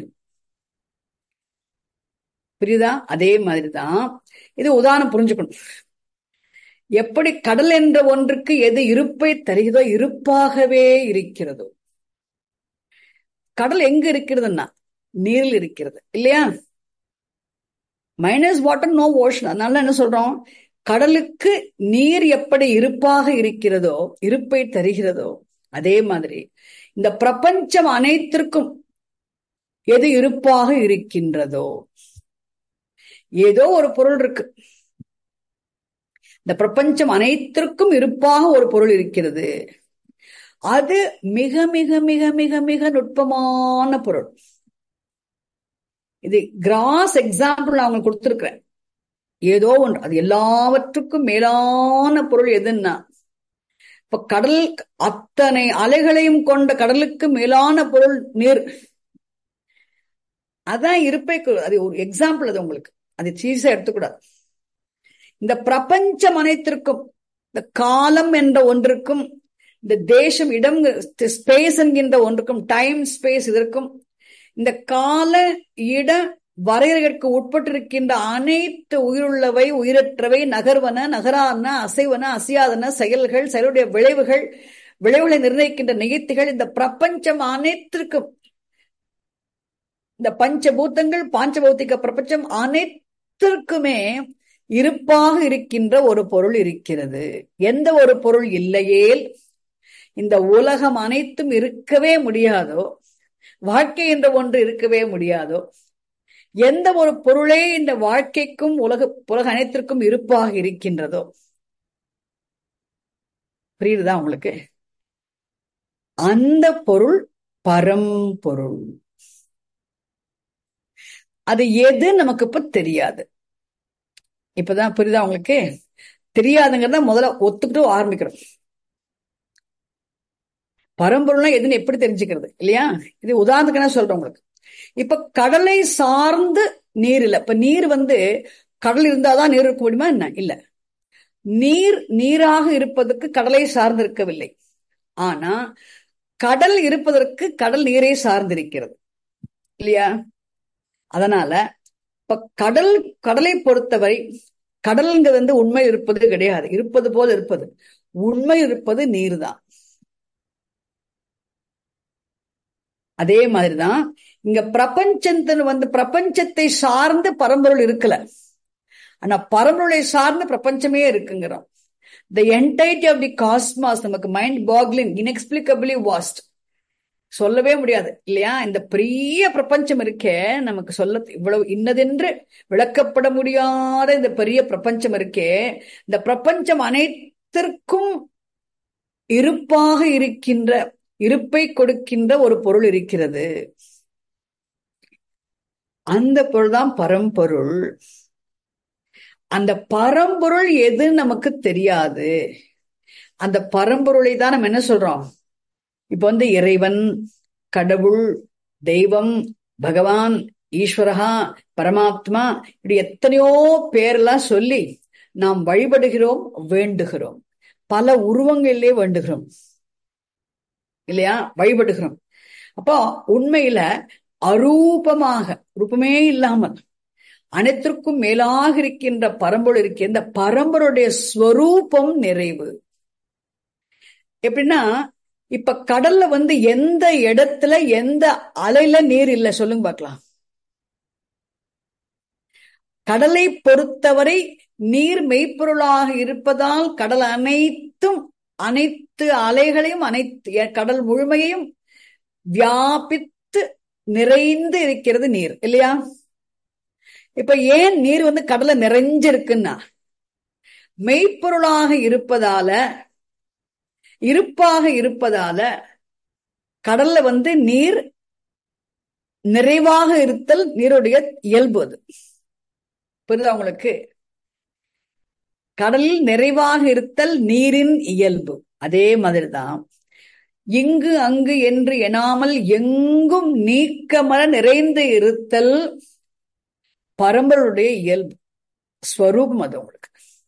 புரியுதா அதே மாதிரிதான் இது உதாரணம் புரிஞ்சுக்கணும் எப்படி கடல் என்ற ஒன்றுக்கு எது இருப்பை தருகிறதோ இருப்பாகவே இருக்கிறதோ கடல் எங்க இருக்கிறதுன்னா நீரில் இருக்கிறது இல்லையா மைனஸ் வாட்டர் நோ ஓஷன் அதனால என்ன சொல்றோம் கடலுக்கு நீர் எப்படி இருப்பாக இருக்கிறதோ இருப்பை தருகிறதோ அதே மாதிரி இந்த பிரபஞ்சம் அனைத்திற்கும் எது இருப்பாக இருக்கின்றதோ ஏதோ ஒரு பொருள் இருக்கு இந்த பிரபஞ்சம் அனைத்திற்கும் இருப்பாக ஒரு பொருள் இருக்கிறது அது மிக மிக மிக மிக மிக நுட்பமான பொருள் இது கிராஸ் எக்ஸாம்பிள் நான் உங்களுக்கு கொடுத்துருக்கிறேன் ஏதோ ஒன்று அது எல்லாவற்றுக்கும் மேலான பொருள் எதுன்னா இப்ப கடல் அத்தனை அலைகளையும் கொண்ட கடலுக்கு மேலான பொருள் நீர் அதான் இருப்பை அது ஒரு எக்ஸாம்பிள் அது உங்களுக்கு அது சீசா எடுத்துக்கூடாது இந்த பிரபஞ்சம் அனைத்திற்கும் இந்த காலம் என்ற ஒன்றுக்கும் இந்த தேசம் இடம் ஸ்பேஸ் என்கின்ற ஒன்றுக்கும் டைம் ஸ்பேஸ் இதற்கும் இந்த கால இட வரையறைகளுக்கு உட்பட்டிருக்கின்ற அனைத்து உயிருள்ளவை உயிரற்றவை நகர்வன நகரான அசைவன அசையாதன செயல்கள் செயலுடைய விளைவுகள் விளைவுகளை நிர்ணயிக்கின்ற நிகழ்த்திகள் இந்த பிரபஞ்சம் அனைத்திற்கும் இந்த பஞ்சபூத்தங்கள் பாஞ்சபௌத்திக பிரபஞ்சம் அனைத்திற்குமே இருப்பாக இருக்கின்ற ஒரு பொருள் இருக்கிறது எந்த ஒரு பொருள் இல்லையேல் இந்த உலகம் அனைத்தும் இருக்கவே முடியாதோ வாழ்க்கை என்ற ஒன்று இருக்கவே முடியாதோ எந்த ஒரு பொருளே இந்த வாழ்க்கைக்கும் உலக உலக அனைத்திற்கும் இருப்பாக இருக்கின்றதோ புரியுதுதா உங்களுக்கு அந்த பொருள் பரம்பொருள் அது எது நமக்கு இப்ப தெரியாது இப்பதான் புரியுதா உங்களுக்கு தெரியாதுங்கிறத முதல்ல ஒத்துக்கிட்டு ஆரம்பிக்கிறோம் பரம்பொருள்னா எதுன்னு எப்படி தெரிஞ்சுக்கிறது இல்லையா இது உதாரணத்துக்கு என்ன சொல்றேன் உங்களுக்கு இப்ப கடலை சார்ந்து நீர் இல்ல இப்ப நீர் வந்து கடல் இருந்தாதான் நீர் இருக்க முடியுமா என்ன இல்ல நீர் நீராக இருப்பதற்கு கடலை சார்ந்து இருக்கவில்லை ஆனா கடல் இருப்பதற்கு கடல் நீரை சார்ந்திருக்கிறது இல்லையா அதனால இப்ப கடல் கடலை பொறுத்தவரை கடல்ங்கிறது வந்து உண்மை இருப்பது கிடையாது இருப்பது போல இருப்பது உண்மை இருப்பது நீர் தான் அதே மாதிரிதான் இங்க பிரபஞ்சத்தின் வந்து பிரபஞ்சத்தை சார்ந்து பரம்பொருள் இருக்கல ஆனா பரம்பொருளை சார்ந்து பிரபஞ்சமே இருக்குங்கிறோம் the entity of the cosmos நமக்கு மைண்ட் பாக்லிங் இன்எக்ஸ்பிளிகபிளி வாஸ்ட் சொல்லவே முடியாது இல்லையா இந்த பெரிய பிரபஞ்சம் இருக்கே நமக்கு சொல்ல இவ்வளவு இன்னதென்று விளக்கப்பட முடியாத இந்த பெரிய பிரபஞ்சம் இருக்கே இந்த பிரபஞ்சம் அனைத்திற்கும் இருப்பாக இருக்கின்ற இருப்பை கொடுக்கின்ற ஒரு பொருள் இருக்கிறது அந்த பொருள் தான் பரம்பொருள் அந்த பரம்பொருள் எது நமக்கு தெரியாது அந்த பரம்பொருளை தான் நம்ம என்ன சொல்றோம் இப்ப வந்து இறைவன் கடவுள் தெய்வம் பகவான் ஈஸ்வரகா பரமாத்மா இப்படி எத்தனையோ பேரெல்லாம் சொல்லி நாம் வழிபடுகிறோம் வேண்டுகிறோம் பல உருவங்களிலே வேண்டுகிறோம் இல்லையா வழிபடுகிறோம் அப்போ உண்மையில அரூபமாக ரூபமே இல்லாமல் அனைத்திற்கும் மேலாக இருக்கின்ற பரம்பொருள் இருக்க இந்த பரம்பருடைய ஸ்வரூபம் நிறைவு எப்படின்னா இப்ப கடல்ல வந்து எந்த இடத்துல எந்த அலையில நீர் இல்லை சொல்லுங்க பார்க்கலாம் கடலை பொறுத்தவரை நீர் மெய்ப்பொருளாக இருப்பதால் கடல் அனைத்தும் அனைத்து அலைகளையும் அனைத்து கடல் முழுமையையும் வியாபித்து நிறைந்து இருக்கிறது நீர் இல்லையா இப்ப ஏன் நீர் வந்து கடலை நிறைஞ்சிருக்குன்னா மெய்ப்பொருளாக இருப்பதால இருப்பாக இருப்பதால கடல்ல வந்து நீர் நிறைவாக இருத்தல் நீருடைய இயல்பு அது புரியுதா உங்களுக்கு கடலில் நிறைவாக இருத்தல் நீரின் இயல்பு அதே மாதிரிதான் இங்கு அங்கு என்று எனாமல் எங்கும் நீக்கமர நிறைந்து இருத்தல் பரம்பருடைய இயல்பு ஸ்வரூபம் அது உங்களுக்கு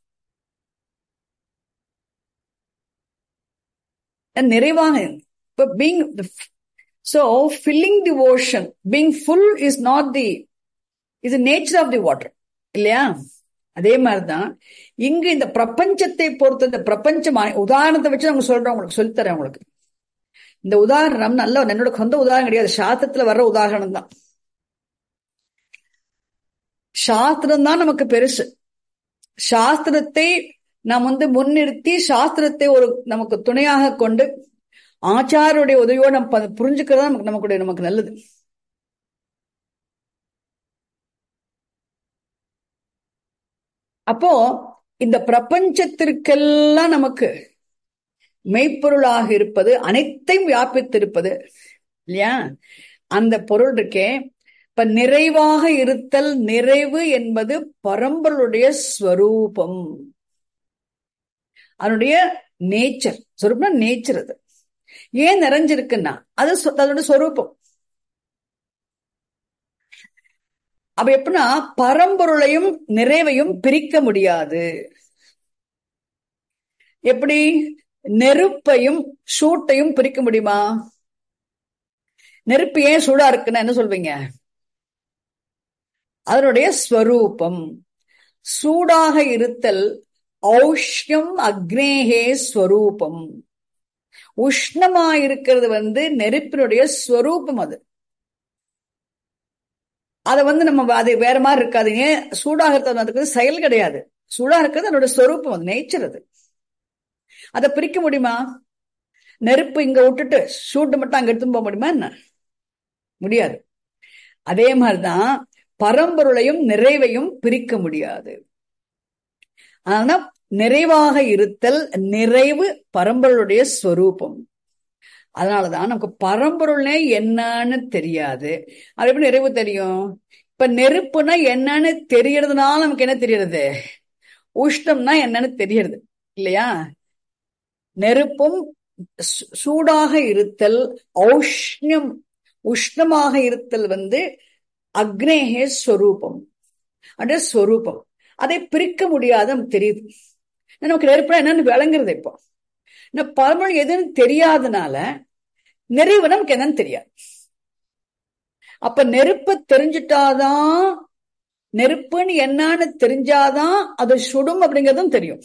நிறைவாக இப்ப being so filling the ocean being full is not the is nature of the water இல்லையா அதே மாதிரிதான் இங்கு இந்த பிரபஞ்சத்தை பொறுத்த இந்த பிரபஞ்சம் உதாரணத்தை வச்சு அவங்க சொல்றேன் உங்களுக்கு சொல்லித்தரேன் உங்களுக்கு இந்த உதாரணம் நல்ல என்னோட சொந்த உதாரணம் கிடையாது சாஸ்திரத்துல வர்ற உதாரணம் தான் சாஸ்திரம் தான் நமக்கு பெருசு சாஸ்திரத்தை நாம் வந்து முன்னிறுத்தி சாஸ்திரத்தை ஒரு நமக்கு துணையாக கொண்டு ஆச்சாரோடைய உதவியோடு நம்ம புரிஞ்சுக்கிறது நமக்கு நமக்கு நமக்கு நல்லது அப்போ இந்த பிரபஞ்சத்திற்கெல்லாம் நமக்கு மெய்ப்பொருளாக இருப்பது அனைத்தையும் வியாபித்திருப்பது இல்லையா அந்த பொருள் இருக்கே இப்ப நிறைவாக இருத்தல் நிறைவு என்பது பரம்பொருளுடைய ஸ்வரூபம் அதனுடைய நேச்சர் சொரூபம்னா நேச்சர் அது ஏன் நிறைஞ்சிருக்குன்னா அது அதோட சொரூபம் அப்ப எப்படின்னா பரம்பொருளையும் நிறைவையும் பிரிக்க முடியாது எப்படி நெருப்பையும் சூட்டையும் பிரிக்க முடியுமா நெருப்பு ஏன் சூடா இருக்குன்னு என்ன சொல்வீங்க அதனுடைய ஸ்வரூபம் சூடாக இருத்தல் ஔஷ்யம் அக்னேகே ஸ்வரூபம் உஷ்ணமா இருக்கிறது வந்து நெருப்பினுடைய ஸ்வரூபம் அது அதை வந்து நம்ம அது வேற மாதிரி இருக்காது ஏன் சூடாக இருக்கிறது செயல் கிடையாது சூடா இருக்கிறது அதோட ஸ்வரூபம் அது நேச்சர் அது அதை பிரிக்க முடியுமா நெருப்பு இங்க விட்டுட்டு சூட்டு மட்டும் அங்க எடுத்துன்னு போக முடியுமா என்ன முடியாது அதே மாதிரிதான் பரம்பொருளையும் நிறைவையும் பிரிக்க முடியாது ஆனா நிறைவாக இருத்தல் நிறைவு பரம்பொருளுடைய ஸ்வரூபம் அதனாலதான் நமக்கு பரம்பொருள்னே என்னன்னு தெரியாது அது எப்படி நிறைவு தெரியும் இப்ப நெருப்புனா என்னன்னு தெரியறதுனால நமக்கு என்ன தெரியறது உஷ்ணம்னா என்னன்னு தெரியறது இல்லையா நெருப்பும் சூடாக இருத்தல் ஔஷ்ணியம் உஷ்ணமாக இருத்தல் வந்து அக்னேகே ஸ்வரூபம் அடைய ஸ்வரூபம் அதை பிரிக்க முடியாத நமக்கு தெரியுது நமக்கு நெருப்புனா என்னன்னு விளங்குறது இப்போ இந்த பரம்பொருள் எதுன்னு தெரியாதனால நிறைவு நமக்கு என்னன்னு தெரியாது அப்ப நெருப்ப தெரிஞ்சுட்டாதான் நெருப்புன்னு என்னன்னு தெரிஞ்சாதான் அது சுடும் அப்படிங்கறதும் தெரியும்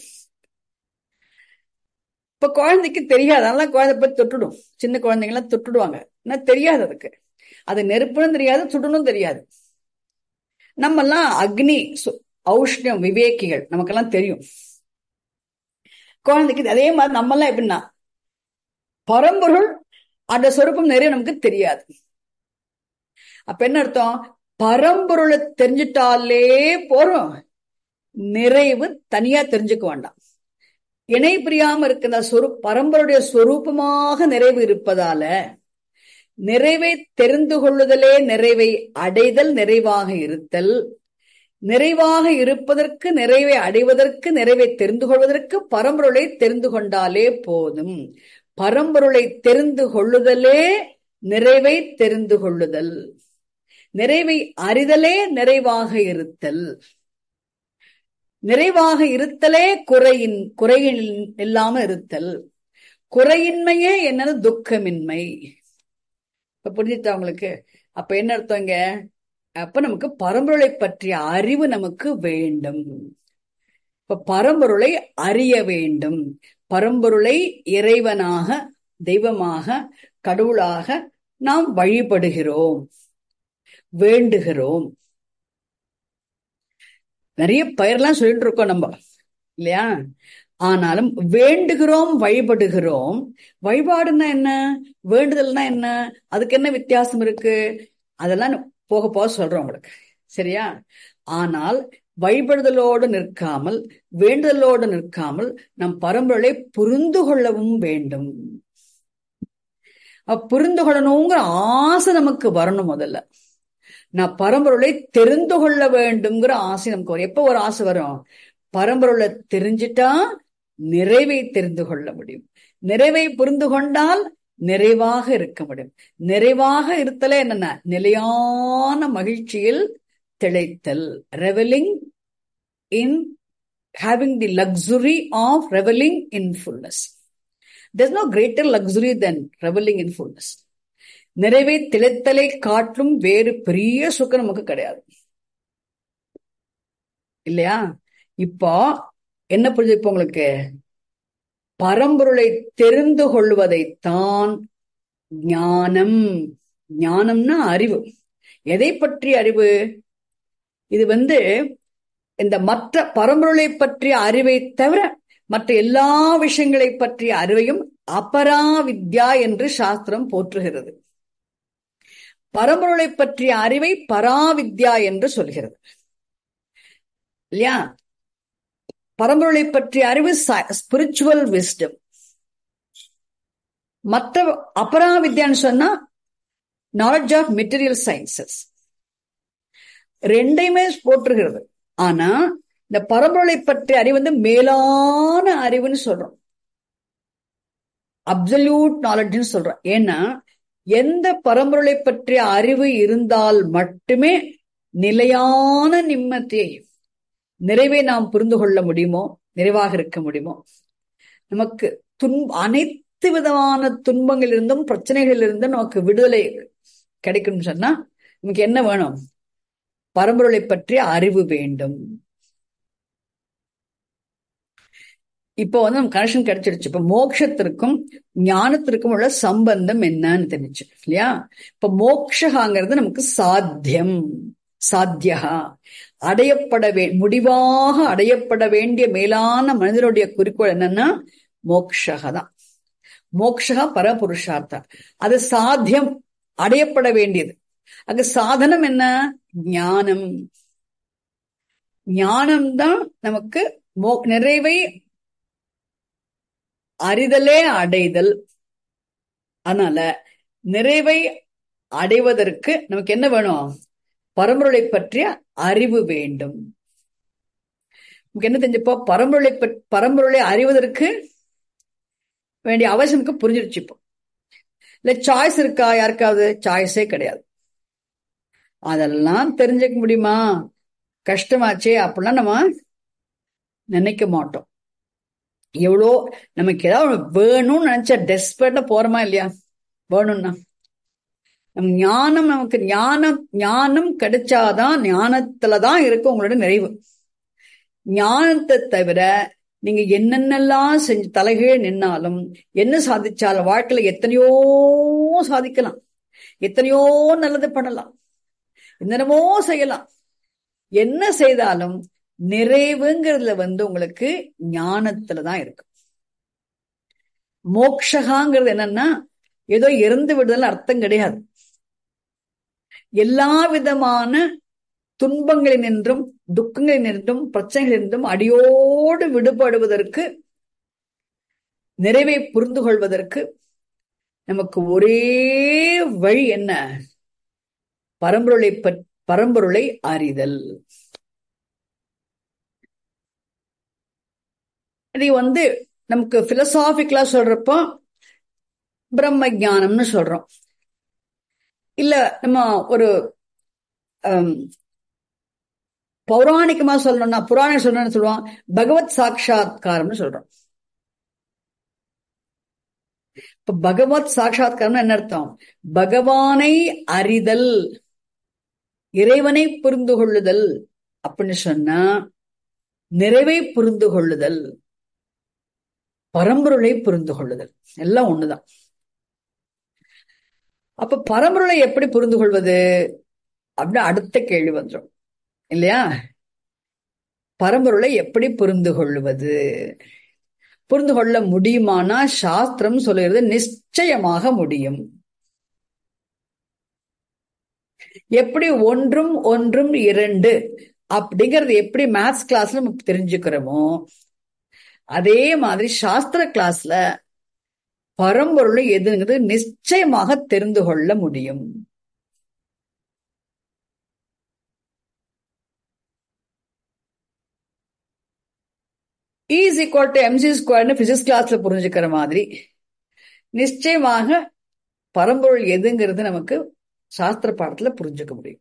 இப்ப குழந்தைக்கு தெரியாது அதனால குழந்தை போய் தொட்டுடும் சின்ன குழந்தைங்க எல்லாம் தொட்டுடுவாங்க ஏன்னா தெரியாது அதுக்கு அது நெருப்புன்னு தெரியாது சுடணும் தெரியாது நம்ம எல்லாம் அக்னி ஔஷ்ணியம் விவேக்கிகள் நமக்கெல்லாம் தெரியும் குழந்தைக்கு அதே மாதிரி நம்ம எல்லாம் எப்படின்னா பரம்பொருள் அந்த சொரூபம் நிறைய நமக்கு தெரியாது அப்ப என்ன அர்த்தம் பரம்பொருளை தெரிஞ்சிட்டாலே போறோம் நிறைவு தனியா தெரிஞ்சுக்க வேண்டாம் இணை பிரியாம இருக்கிற சொரு பரம்பருடைய சொரூபமாக நிறைவு இருப்பதால நிறைவை தெரிந்து கொள்ளுதலே நிறைவை அடைதல் நிறைவாக இருத்தல் நிறைவாக இருப்பதற்கு நிறைவை அடைவதற்கு நிறைவை தெரிந்து கொள்வதற்கு பரம்பொருளை தெரிந்து கொண்டாலே போதும் பரம்பொருளை தெரிந்து கொள்ளுதலே நிறைவை தெரிந்து கொள்ளுதல் நிறைவை அறிதலே நிறைவாக இருத்தல் நிறைவாக இருத்தலே குறையின் குறையின் இல்லாம இருத்தல் குறையின்மையே என்னது துக்கமின்மை இப்ப புரிஞ்சுட்டா உங்களுக்கு அப்ப என்ன அர்த்தங்க அப்ப நமக்கு பரம்பொருளை பற்றிய அறிவு நமக்கு வேண்டும் இப்ப பரம்பொருளை அறிய வேண்டும் பரம்பொருளை இறைவனாக தெய்வமாக கடவுளாக நாம் வழிபடுகிறோம் வேண்டுகிறோம் நிறைய பெயர்லாம் சொல்லிட்டு இருக்கோம் நம்ம இல்லையா ஆனாலும் வேண்டுகிறோம் வழிபடுகிறோம் வழிபாடுன்னா என்ன வேண்டுதல்னா என்ன அதுக்கு என்ன வித்தியாசம் இருக்கு அதெல்லாம் போக போக சொல்றோம் உங்களுக்கு சரியா ஆனால் வழிபடுதலோடு நிற்காமல் வேண்டுதலோடு நிற்காமல் நம் பரம்பொருளை புரிந்து கொள்ளவும் வேண்டும் புரிந்து கொள்ளணுங்கிற ஆசை நமக்கு வரணும் முதல்ல நான் பரம்பொருளை தெரிந்து கொள்ள வேண்டும்ங்கிற ஆசை நமக்கு வரும் எப்ப ஒரு ஆசை வரும் பரம்பொருளை தெரிஞ்சிட்டா நிறைவை தெரிந்து கொள்ள முடியும் நிறைவை புரிந்து கொண்டால் நிறைவாக இருக்க முடியும் நிறைவாக இருத்தல என்னன்னா நிலையான மகிழ்ச்சியில் திளைத்தல் revelling in having the luxury of revelling in fullness there's no greater luxury than reveling in fullness நிறைவை திளைத்தலை காட்டும் வேறு பெரிய சுகம் நமக்கு கிடையாது இல்லையா இப்போ என்ன புரிஞ்சு இப்போ உங்களுக்கு பரம்பொருளை தெரிந்து கொள்வதைத்தான் ஞானம் ஞானம்னா அறிவு எதை பற்றிய அறிவு இது வந்து இந்த மற்ற பரம்பொருளை பற்றிய அறிவை தவிர மற்ற எல்லா விஷயங்களை பற்றிய அறிவையும் அபரா வித்யா என்று சாஸ்திரம் போற்றுகிறது பரம்பொருளை பற்றிய அறிவை பராவித்யா என்று சொல்கிறது இல்லையா பரம்பொருளை பற்றிய அறிவு ஸ்பிரிச்சுவல் விஸ்டம் மற்ற அபராவித்யான்னு சொன்னா நாலேஜ் ஆஃப் மெட்டீரியல் சயின்சஸ் ரெண்டையுமே போற்றுகிறது ஆனா இந்த பரம்பொருளை பற்றிய அறிவு வந்து மேலான அறிவுன்னு சொல்றோம் அப்சல்யூட் நாலேஜ்னு சொல்றோம் ஏன்னா எந்த பரம்பொருளை பற்றிய அறிவு இருந்தால் மட்டுமே நிலையான நிம்மதியை நிறைவை நாம் புரிந்து கொள்ள முடியுமோ நிறைவாக இருக்க முடியுமோ நமக்கு துன் அனைத்து விதமான துன்பங்களிலிருந்தும் பிரச்சனைகளிலிருந்தும் நமக்கு விடுதலை கிடைக்கணும்னு சொன்னா நமக்கு என்ன வேணும் பரம்பொருளை பற்றிய அறிவு வேண்டும் இப்போ வந்து நம்ம கனெக்ஷன் கிடைச்சிருச்சு இப்ப மோட்சத்திற்கும் ஞானத்திற்கும் உள்ள சம்பந்தம் என்னன்னு தெரிஞ்சு இல்லையா இப்ப மோக்ஷகாங்கிறது நமக்கு சாத்தியம் சாத்தியா அடையப்பட வே முடிவாக அடையப்பட வேண்டிய மேலான மனிதனுடைய குறிக்கோள் என்னன்னா மோக்ஷக தான் மோக்ஷகா பரபுருஷார்த்தம் அது சாத்தியம் அடையப்பட வேண்டியது அங்க சாதனம் என்ன ஞானம் ஞானம்தான் நமக்கு நிறைவை அறிதலே அடைதல் அதனால நிறைவை அடைவதற்கு நமக்கு என்ன வேணும் பரம்பொருளை பற்றிய அறிவு வேண்டும் நமக்கு என்ன தெரிஞ்சப்போ பரம்பொருளை பரம்பொருளை அறிவதற்கு வேண்டிய அவசியமுக்கு புரிஞ்சிருச்சு இப்போ இல்ல சாய்ஸ் இருக்கா யாருக்காவது சாய்ஸே கிடையாது அதெல்லாம் தெரிஞ்சுக்க முடியுமா கஷ்டமாச்சே அப்படிலாம் நம்ம நினைக்க மாட்டோம் எவ்வளோ நமக்கு ஏதாவது வேணும்னு நினைச்சா டெஸ்பரேட்டா போறோமா இல்லையா வேணும்னா நம் ஞானம் நமக்கு ஞானம் ஞானம் கிடைச்சாதான் ஞானத்துலதான் இருக்கு உங்களோட நிறைவு ஞானத்தை தவிர நீங்க என்னென்னலாம் செஞ்சு தலைகீழ் நின்னாலும் என்ன சாதிச்சாலும் வாழ்க்கையில எத்தனையோ சாதிக்கலாம் எத்தனையோ நல்லது பண்ணலாம் என்னென்னமோ செய்யலாம் என்ன செய்தாலும் நிறைவுங்கிறதுல வந்து உங்களுக்கு ஞானத்துலதான் இருக்கு மோக்ஷகாங்கிறது என்னன்னா ஏதோ இறந்து விடுதல் அர்த்தம் கிடையாது எல்லா விதமான துன்பங்களினின்றும் துக்கங்களினின்றும் பிரச்சனைகளினின்றும் அடியோடு விடுபடுவதற்கு நிறைவை புரிந்து கொள்வதற்கு நமக்கு ஒரே வழி என்ன பரம்பொருளை பரம்பொருளை அறிதல் இது வந்து நமக்கு பிலசாபிக்கலா சொல்றப்போ பிரம்ம ஜானம்னு சொல்றோம் இல்ல நம்ம ஒரு பௌராணிகமா சொல்லணும்னா புராணம் சொல்லணும்னு சொல்லுவோம் பகவத் சாட்சா்காரம்னு சொல்றோம் இப்ப பகவத் சாட்சா்காரம் என்ன அர்த்தம் பகவானை அறிதல் இறைவனை புரிந்து கொள்ளுதல் அப்படின்னு சொன்னா நிறைவை புரிந்து கொள்ளுதல் பரம்பொருளை புரிந்து கொள்ளுதல் எல்லாம் ஒண்ணுதான் அப்ப பரம்பொருளை எப்படி புரிந்து கொள்வது அப்படின்னு அடுத்த கேள்வி வந்துடும் இல்லையா பரம்பொருளை எப்படி புரிந்து கொள்வது புரிந்து கொள்ள முடியுமானா சாஸ்திரம் சொல்லுகிறது நிச்சயமாக முடியும் எப்படி ஒன்றும் ஒன்றும் இரண்டு அப்படிங்கறது எப்படி மேத்ஸ் கிளாஸ்ல நம்ம தெரிஞ்சுக்கிறோமோ அதே மாதிரி சாஸ்திர கிளாஸ்ல பரம்பொருள் எதுங்கிறது நிச்சயமாக தெரிந்து கொள்ள முடியும் இஸ் ஈக்குவல் டு எம்சி ஸ்கொயர்னு பிசிக்ஸ் கிளாஸ்ல புரிஞ்சுக்கிற மாதிரி நிச்சயமாக பரம்பொருள் எதுங்கிறது நமக்கு சாஸ்திர பாடத்துல புரிஞ்சுக்க முடியும்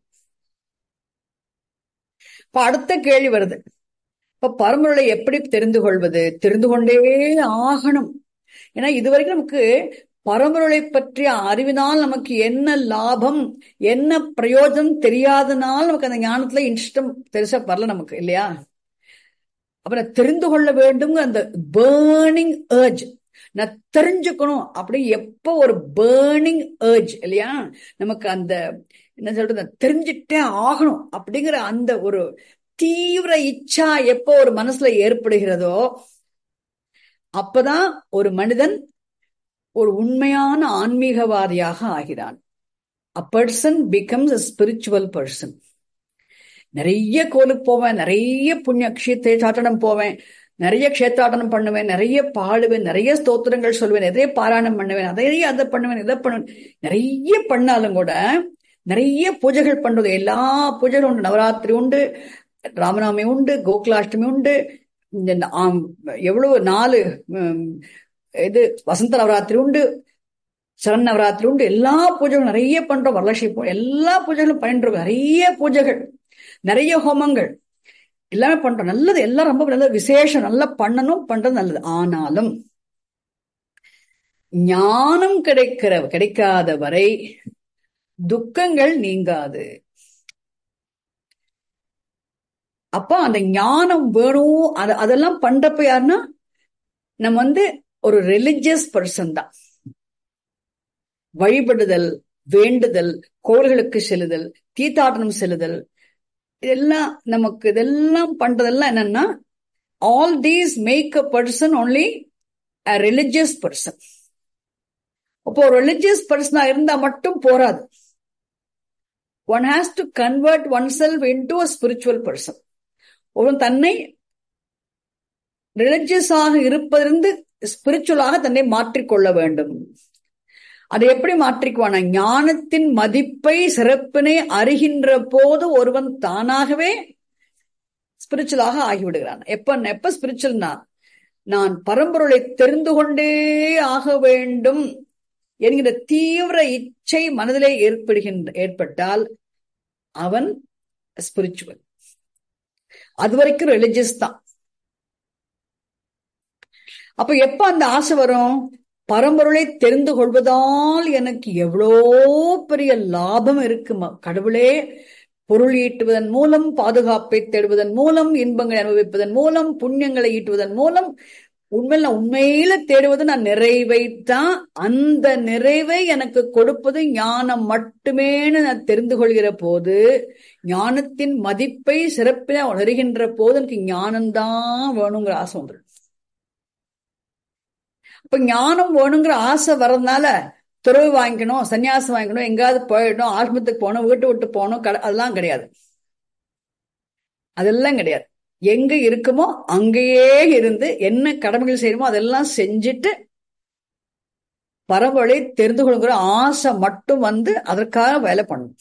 இப்ப அடுத்த கேள்வி வருது இப்ப பரம்பொருளை எப்படி தெரிந்து கொள்வது தெரிந்து கொண்டே ஆகணும் ஏன்னா இதுவரைக்கும் நமக்கு பரம்பொருளை பற்றிய அறிவினால் நமக்கு என்ன லாபம் என்ன பிரயோஜனம் தெரியாதனால் நமக்கு அந்த ஞானத்துல இஷ்டம் பெருசா வரல நமக்கு இல்லையா அப்புறம் தெரிந்து கொள்ள வேண்டும் அந்த பேர்னிங் ஏர்ஜ் நான் தெரிஞ்சுக்கணும் அப்படி எப்போ ஒரு பேர்னிங் ஏர்ஜ் இல்லையா நமக்கு அந்த என்ன சொல்றது தெரிஞ்சுட்டே ஆகணும் அப்படிங்கிற அந்த ஒரு தீவிர இச்சா எப்போ ஒரு மனசுல ஏற்படுகிறதோ அப்பதான் ஒரு மனிதன் ஒரு உண்மையான ஆன்மீகவாதியாக ஆகிறான் a person becomes a spiritual person நிறைய கோலுக்கு போவேன் நிறைய புண்ணிய க்ஷேத்திரம் போவேன் நிறைய க்ஷேத்தாட்டனம் பண்ணுவேன் நிறைய பாடுவேன் நிறைய ஸ்தோத்திரங்கள் சொல்லுவேன் நிறைய பாராயணம் பண்ணுவேன் அதையே அதை பண்ணுவேன் இதை பண்ணுவேன் நிறைய பண்ணாலும் கூட நிறைய பூஜைகள் பண்றது எல்லா பூஜைகளும் உண்டு நவராத்திரி உண்டு ராமநாமி உண்டு கோகுலாஷ்டமி உண்டு எவ்வளவு நாலு இது வசந்த நவராத்திரி உண்டு சரண் நவராத்திரி உண்டு எல்லா பூஜைகளும் நிறைய பண்றோம் வரலட்சுமி எல்லா பூஜைகளும் பண்ணிட்டு நிறைய பூஜைகள் நிறைய ஹோமங்கள் எல்லாமே பண்றோம் நல்லது எல்லாம் ரொம்ப நல்ல விசேஷம் நல்லா பண்ணணும் பண்றது நல்லது ஆனாலும் ஞானம் கிடைக்கிற கிடைக்காத வரை துக்கங்கள் நீங்காது அப்ப அந்த ஞானம் வேணும் அத அதெல்லாம் பண்றப்ப யாருன்னா நம்ம வந்து ஒரு ரிலிஜியஸ் பர்சன் தான் வழிபடுதல் வேண்டுதல் கோவில்களுக்கு செல்லுதல் தீத்தாட்டனம் செல்லுதல் இதெல்லாம் நமக்கு இதெல்லாம் பண்றதெல்லாம் என்னன்னா all these make a person only a religious person அப்போ ஒரு ரிலிஜியஸ் பர்சனா இருந்தா மட்டும் போராது one has to convert one self into a spiritual person ஒருவன் தன்னை ரிலிஜியஸாக இருப்பதிலிருந்து ஸ்பிரிச்சுவலாக தன்னை மாற்றிக்கொள்ள வேண்டும் அதை எப்படி மாற்றிக்குவான ஞானத்தின் மதிப்பை சிறப்பினை அறிகின்ற போது ஒருவன் தானாகவே ஸ்பிரிச்சுவலாக ஆகிவிடுகிறான் எப்ப எப்ப ஸ்பிரிச்சுவல்னா நான் பரம்பொருளை தெரிந்து கொண்டே ஆக வேண்டும் என்கிற தீவிர இச்சை மனதிலே ஏற்படுகின்ற ஏற்பட்டால் அவன் ஸ்பிரிச்சுவல் அது வரைக்கும் ரிலிஜியஸ் தான் அப்ப எப்ப அந்த ஆசை வரும் பரம்பொருளை தெரிந்து கொள்வதால் எனக்கு எவ்வளோ பெரிய லாபம் இருக்கு கடவுளே பொருள் ஈட்டுவதன் மூலம் பாதுகாப்பை தேடுவதன் மூலம் இன்பங்களை அனுபவிப்பதன் மூலம் புண்ணியங்களை ஈட்டுவதன் மூலம் உண்மையில உண்மையில தேடுவது நான் நிறைவைத்தான் அந்த நிறைவை எனக்கு கொடுப்பது ஞானம் மட்டுமேனு நான் தெரிந்து கொள்கிற போது ஞானத்தின் மதிப்பை சிறப்பின உணர்கின்ற போது எனக்கு ஞானம்தான் வேணுங்கிற ஆசை வந்துடும் இப்ப ஞானம் வேணுங்கிற ஆசை வர்றதுனால துறவு வாங்கிக்கணும் சன்னியாசம் வாங்கிக்கணும் எங்காவது போயிடணும் ஆசிரமத்துக்கு போகணும் வீட்டு விட்டு போகணும் அதெல்லாம் கிடையாது அதெல்லாம் கிடையாது எங்க இருக்குமோ அங்கேயே இருந்து என்ன கடமைகள் செய்யணுமோ அதெல்லாம் செஞ்சுட்டு பரவலை தெரிந்து கொள்கிற ஆசை மட்டும் வந்து அதற்காக வேலை பண்ணணும்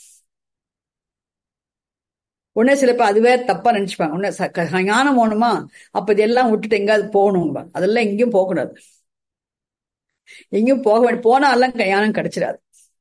உடனே சில பேர் அதுவே தப்பா நினைச்சுப்பாங்க உடனே ஞானம் போகணுமா அப்ப இதெல்லாம் விட்டுட்டு எங்காவது போகணும் அதெல்லாம் எங்கேயும் போகக்கூடாது எங்கேயும் போக வேண்டிய போனாலாம் ஞானம் கிடைச்சிடாது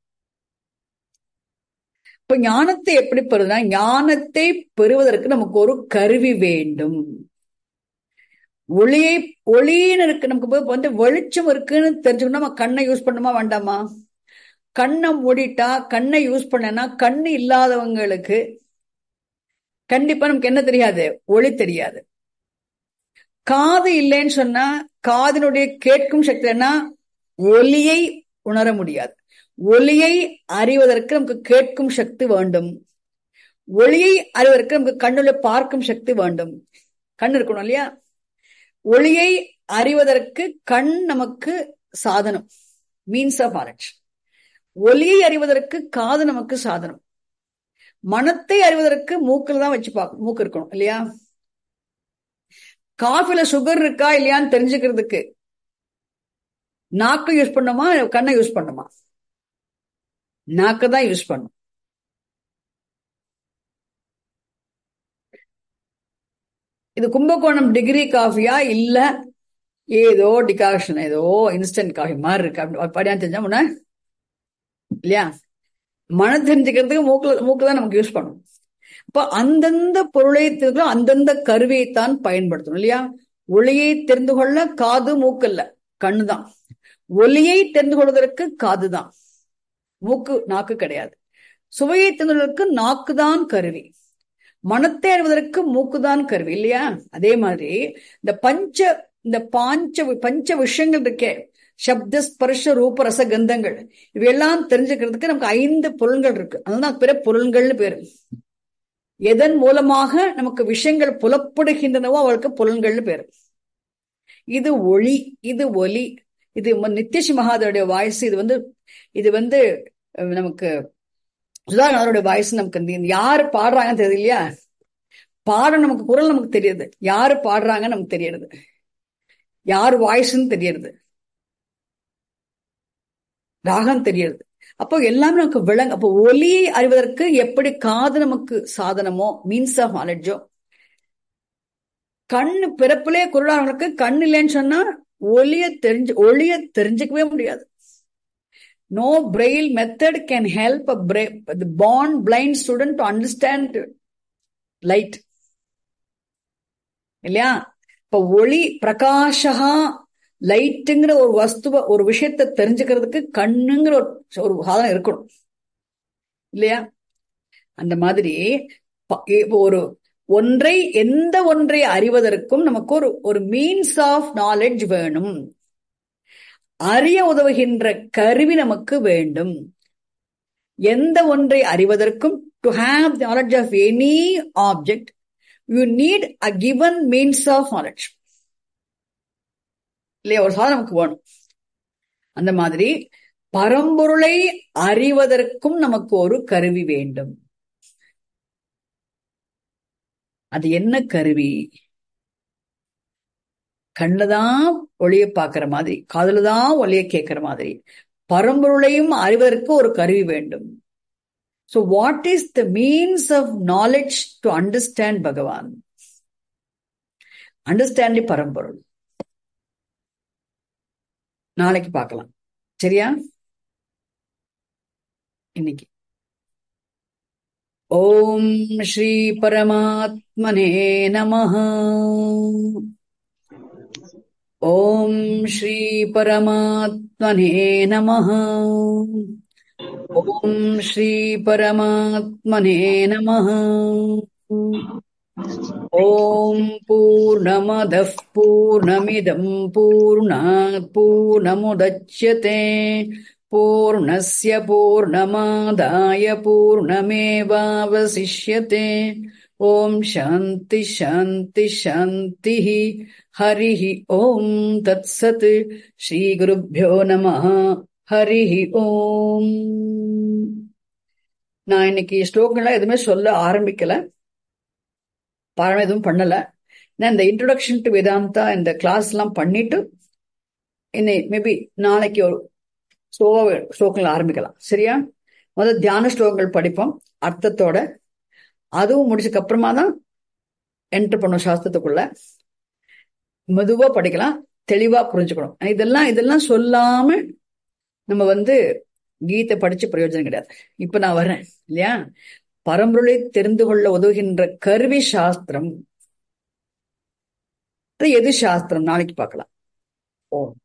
இப்ப ஞானத்தை எப்படி பெறுதுன்னா ஞானத்தை பெறுவதற்கு நமக்கு ஒரு கருவி வேண்டும் ஒளியை ஒளின்னு இருக்கு நமக்கு வந்து வெளிச்சம் இருக்குன்னு தெரிஞ்சுக்கணும் நம்ம கண்ணை யூஸ் பண்ணுமா வேண்டாமா கண்ணை மூடிட்டா கண்ணை யூஸ் பண்ணனா கண்ணு இல்லாதவங்களுக்கு கண்டிப்பா நமக்கு என்ன தெரியாது ஒளி தெரியாது காது இல்லைன்னு சொன்னா காதினுடைய கேட்கும் சக்தி என்ன ஒலியை உணர முடியாது ஒலியை அறிவதற்கு நமக்கு கேட்கும் சக்தி வேண்டும் ஒளியை அறிவதற்கு நமக்கு கண்ணுல பார்க்கும் சக்தி வேண்டும் கண் இருக்கணும் இல்லையா ஒளியை அறிவதற்கு கண் நமக்கு சாதனம் மீன்ஸ் ஆஃப் நாலேஜ் ஒலியை அறிவதற்கு காது நமக்கு சாதனம் மனத்தை அறிவதற்கு மூக்கில் தான் வச்சு பார்க்கணும் மூக்கு இருக்கணும் இல்லையா காஃபில சுகர் இருக்கா இல்லையான்னு தெரிஞ்சுக்கிறதுக்கு நாக்கு யூஸ் பண்ணுமா கண்ணை யூஸ் பண்ணுமா நாக்கு தான் யூஸ் பண்ணும் இது கும்பகோணம் டிகிரி காஃபியா இல்ல ஏதோ டிகாஷன் ஏதோ இன்ஸ்டன்ட் காஃபி மாதிரி இருக்கு அப்படி படியா தெரிஞ்சா முன்ன இல்லையா மனம் தெரிஞ்சுக்கிறதுக்கு மூக்குல மூக்கு தான் நமக்கு யூஸ் பண்ணும் அப்ப அந்தந்த பொருளை தெரிந்து அந்தந்த கருவியைத்தான் பயன்படுத்தணும் இல்லையா ஒளியை தெரிந்து கொள்ள காது மூக்கல்ல கண்ணுதான் ஒலியை தெரிந்து கொள்வதற்கு காதுதான் மூக்கு நாக்கு கிடையாது சுவையை தெரிந்து கொள்வதற்கு நாக்குதான் கருவி மனத்தை அறிவதற்கு மூக்குதான் கருவி இல்லையா அதே மாதிரி இந்த பஞ்ச இந்த பாஞ்ச பஞ்ச விஷயங்கள் இருக்கே சப்த ஸ்பர்ஷ ரூப ரச கந்தங்கள் இவையெல்லாம் தெரிஞ்சுக்கிறதுக்கு நமக்கு ஐந்து பொருள்கள் இருக்கு அதுதான் பிற பொருள்கள்னு பேரு எதன் மூலமாக நமக்கு விஷயங்கள் புலப்படுகின்றனவோ அவளுக்கு புலன்கள்னு பேரு இது ஒளி இது ஒலி இது நித்யஷி மகாதோடைய வாய்ஸ் இது வந்து இது வந்து நமக்கு சுதாகரனுடைய வாய்ஸ் நமக்கு யாரு பாடுறாங்கன்னு தெரியுது இல்லையா பாட நமக்கு குரல் நமக்கு தெரியுது யாரு பாடுறாங்கன்னு நமக்கு தெரியுது யார் வாய்ஸ்ன்னு தெரியுது ராகம் தெரியுது அப்போ எல்லாமே நமக்கு விளங்க அப்போ ஒலியை அறிவதற்கு எப்படி காது நமக்கு சாதனமோ மீன்ஸ் ஆஃப் நாலேஜோ கண்ணு பிறப்பிலே குருடானவங்களுக்கு கண் இல்லைன்னு சொன்னா ஒளிய தெரிஞ்சு ஒளிய தெரிஞ்சுக்கவே முடியாது no braille method can help born blind student to understand light இல்லையா இப்ப ஒளி பிரகாஷா லைட்டுங்கிற ஒரு வஸ்துவ ஒரு விஷயத்த தெரிஞ்சுக்கிறதுக்கு கண்ணுங்கிற ஒரு சாதனம் இருக்கணும் இல்லையா அந்த மாதிரி ஒரு ஒன்றை எந்த ஒன்றை அறிவதற்கும் நமக்கு ஒரு ஒரு மீன்ஸ் ஆஃப் நாலேஜ் வேணும் அறிய உதவுகின்ற கருவி நமக்கு வேண்டும் எந்த ஒன்றை அறிவதற்கும் to have knowledge of any object you need a given means of knowledge இல்லையா ஒரு சாதனம் நமக்கு வேணும் அந்த மாதிரி பரம்பொருளை அறிவதற்கும் நமக்கு ஒரு கருவி வேண்டும் அது என்ன கருவி கண்ணுதான் ஒளிய பாக்குற மாதிரி காதுலதான் ஒளிய கேட்கிற மாதிரி பரம்பொருளையும் அறிவதற்கு ஒரு கருவி வேண்டும் so what is the means of knowledge to understand Bhagavan understand பரம்பொருள் நாளைக்கு பார்க்கலாம் சரியா இன்னைக்கு ஓம் ஸ்ரீ பரமாத்மனே நமஹ ஓம் ஸ்ரீ பரமாத்மனே நமஹ ஓம் ஸ்ரீ பரமாத்மனே நமஹ ஓம் பூர்ணமதः பூர்ணமிதம் பூர்ணாத் பூர்ணமுதச்யதே पूर्णस्य पूर्णमादाय पूर्णमेवावशिष्यते ॐ शान्ति शान्ति शान्तिः हरिः ॐ तत्सत् श्रीगुरुभ्यो नमः ஹரிஹி ஓம் நான் இன்னைக்கு ஸ்லோகங்கள்லாம் எதுவுமே சொல்ல ஆரம்பிக்கல பாடம் எதுவும் பண்ணல நான் இந்த இன்ட்ரோடக்ஷன் டு வேதாந்தா இந்த கிளாஸ் எல்லாம் பண்ணிட்டு இன்னை மேபி நாளைக்கு ஒரு ஸ்லோவா ஸ்லோகங்கள் ஆரம்பிக்கலாம் சரியா முதல் தியான ஸ்லோகங்கள் படிப்போம் அர்த்தத்தோட அதுவும் முடிச்சதுக்கு அப்புறமா தான் என்டர் பண்ணும் சாஸ்திரத்துக்குள்ள மெதுவா படிக்கலாம் தெளிவா புரிஞ்சுக்கணும் இதெல்லாம் இதெல்லாம் சொல்லாம நம்ம வந்து கீதை படிச்சு பிரயோஜனம் கிடையாது இப்ப நான் வர்றேன் இல்லையா பரம்பொருளை தெரிந்து கொள்ள உதவுகின்ற கருவி சாஸ்திரம் எது சாஸ்திரம் நாளைக்கு பார்க்கலாம் ஓ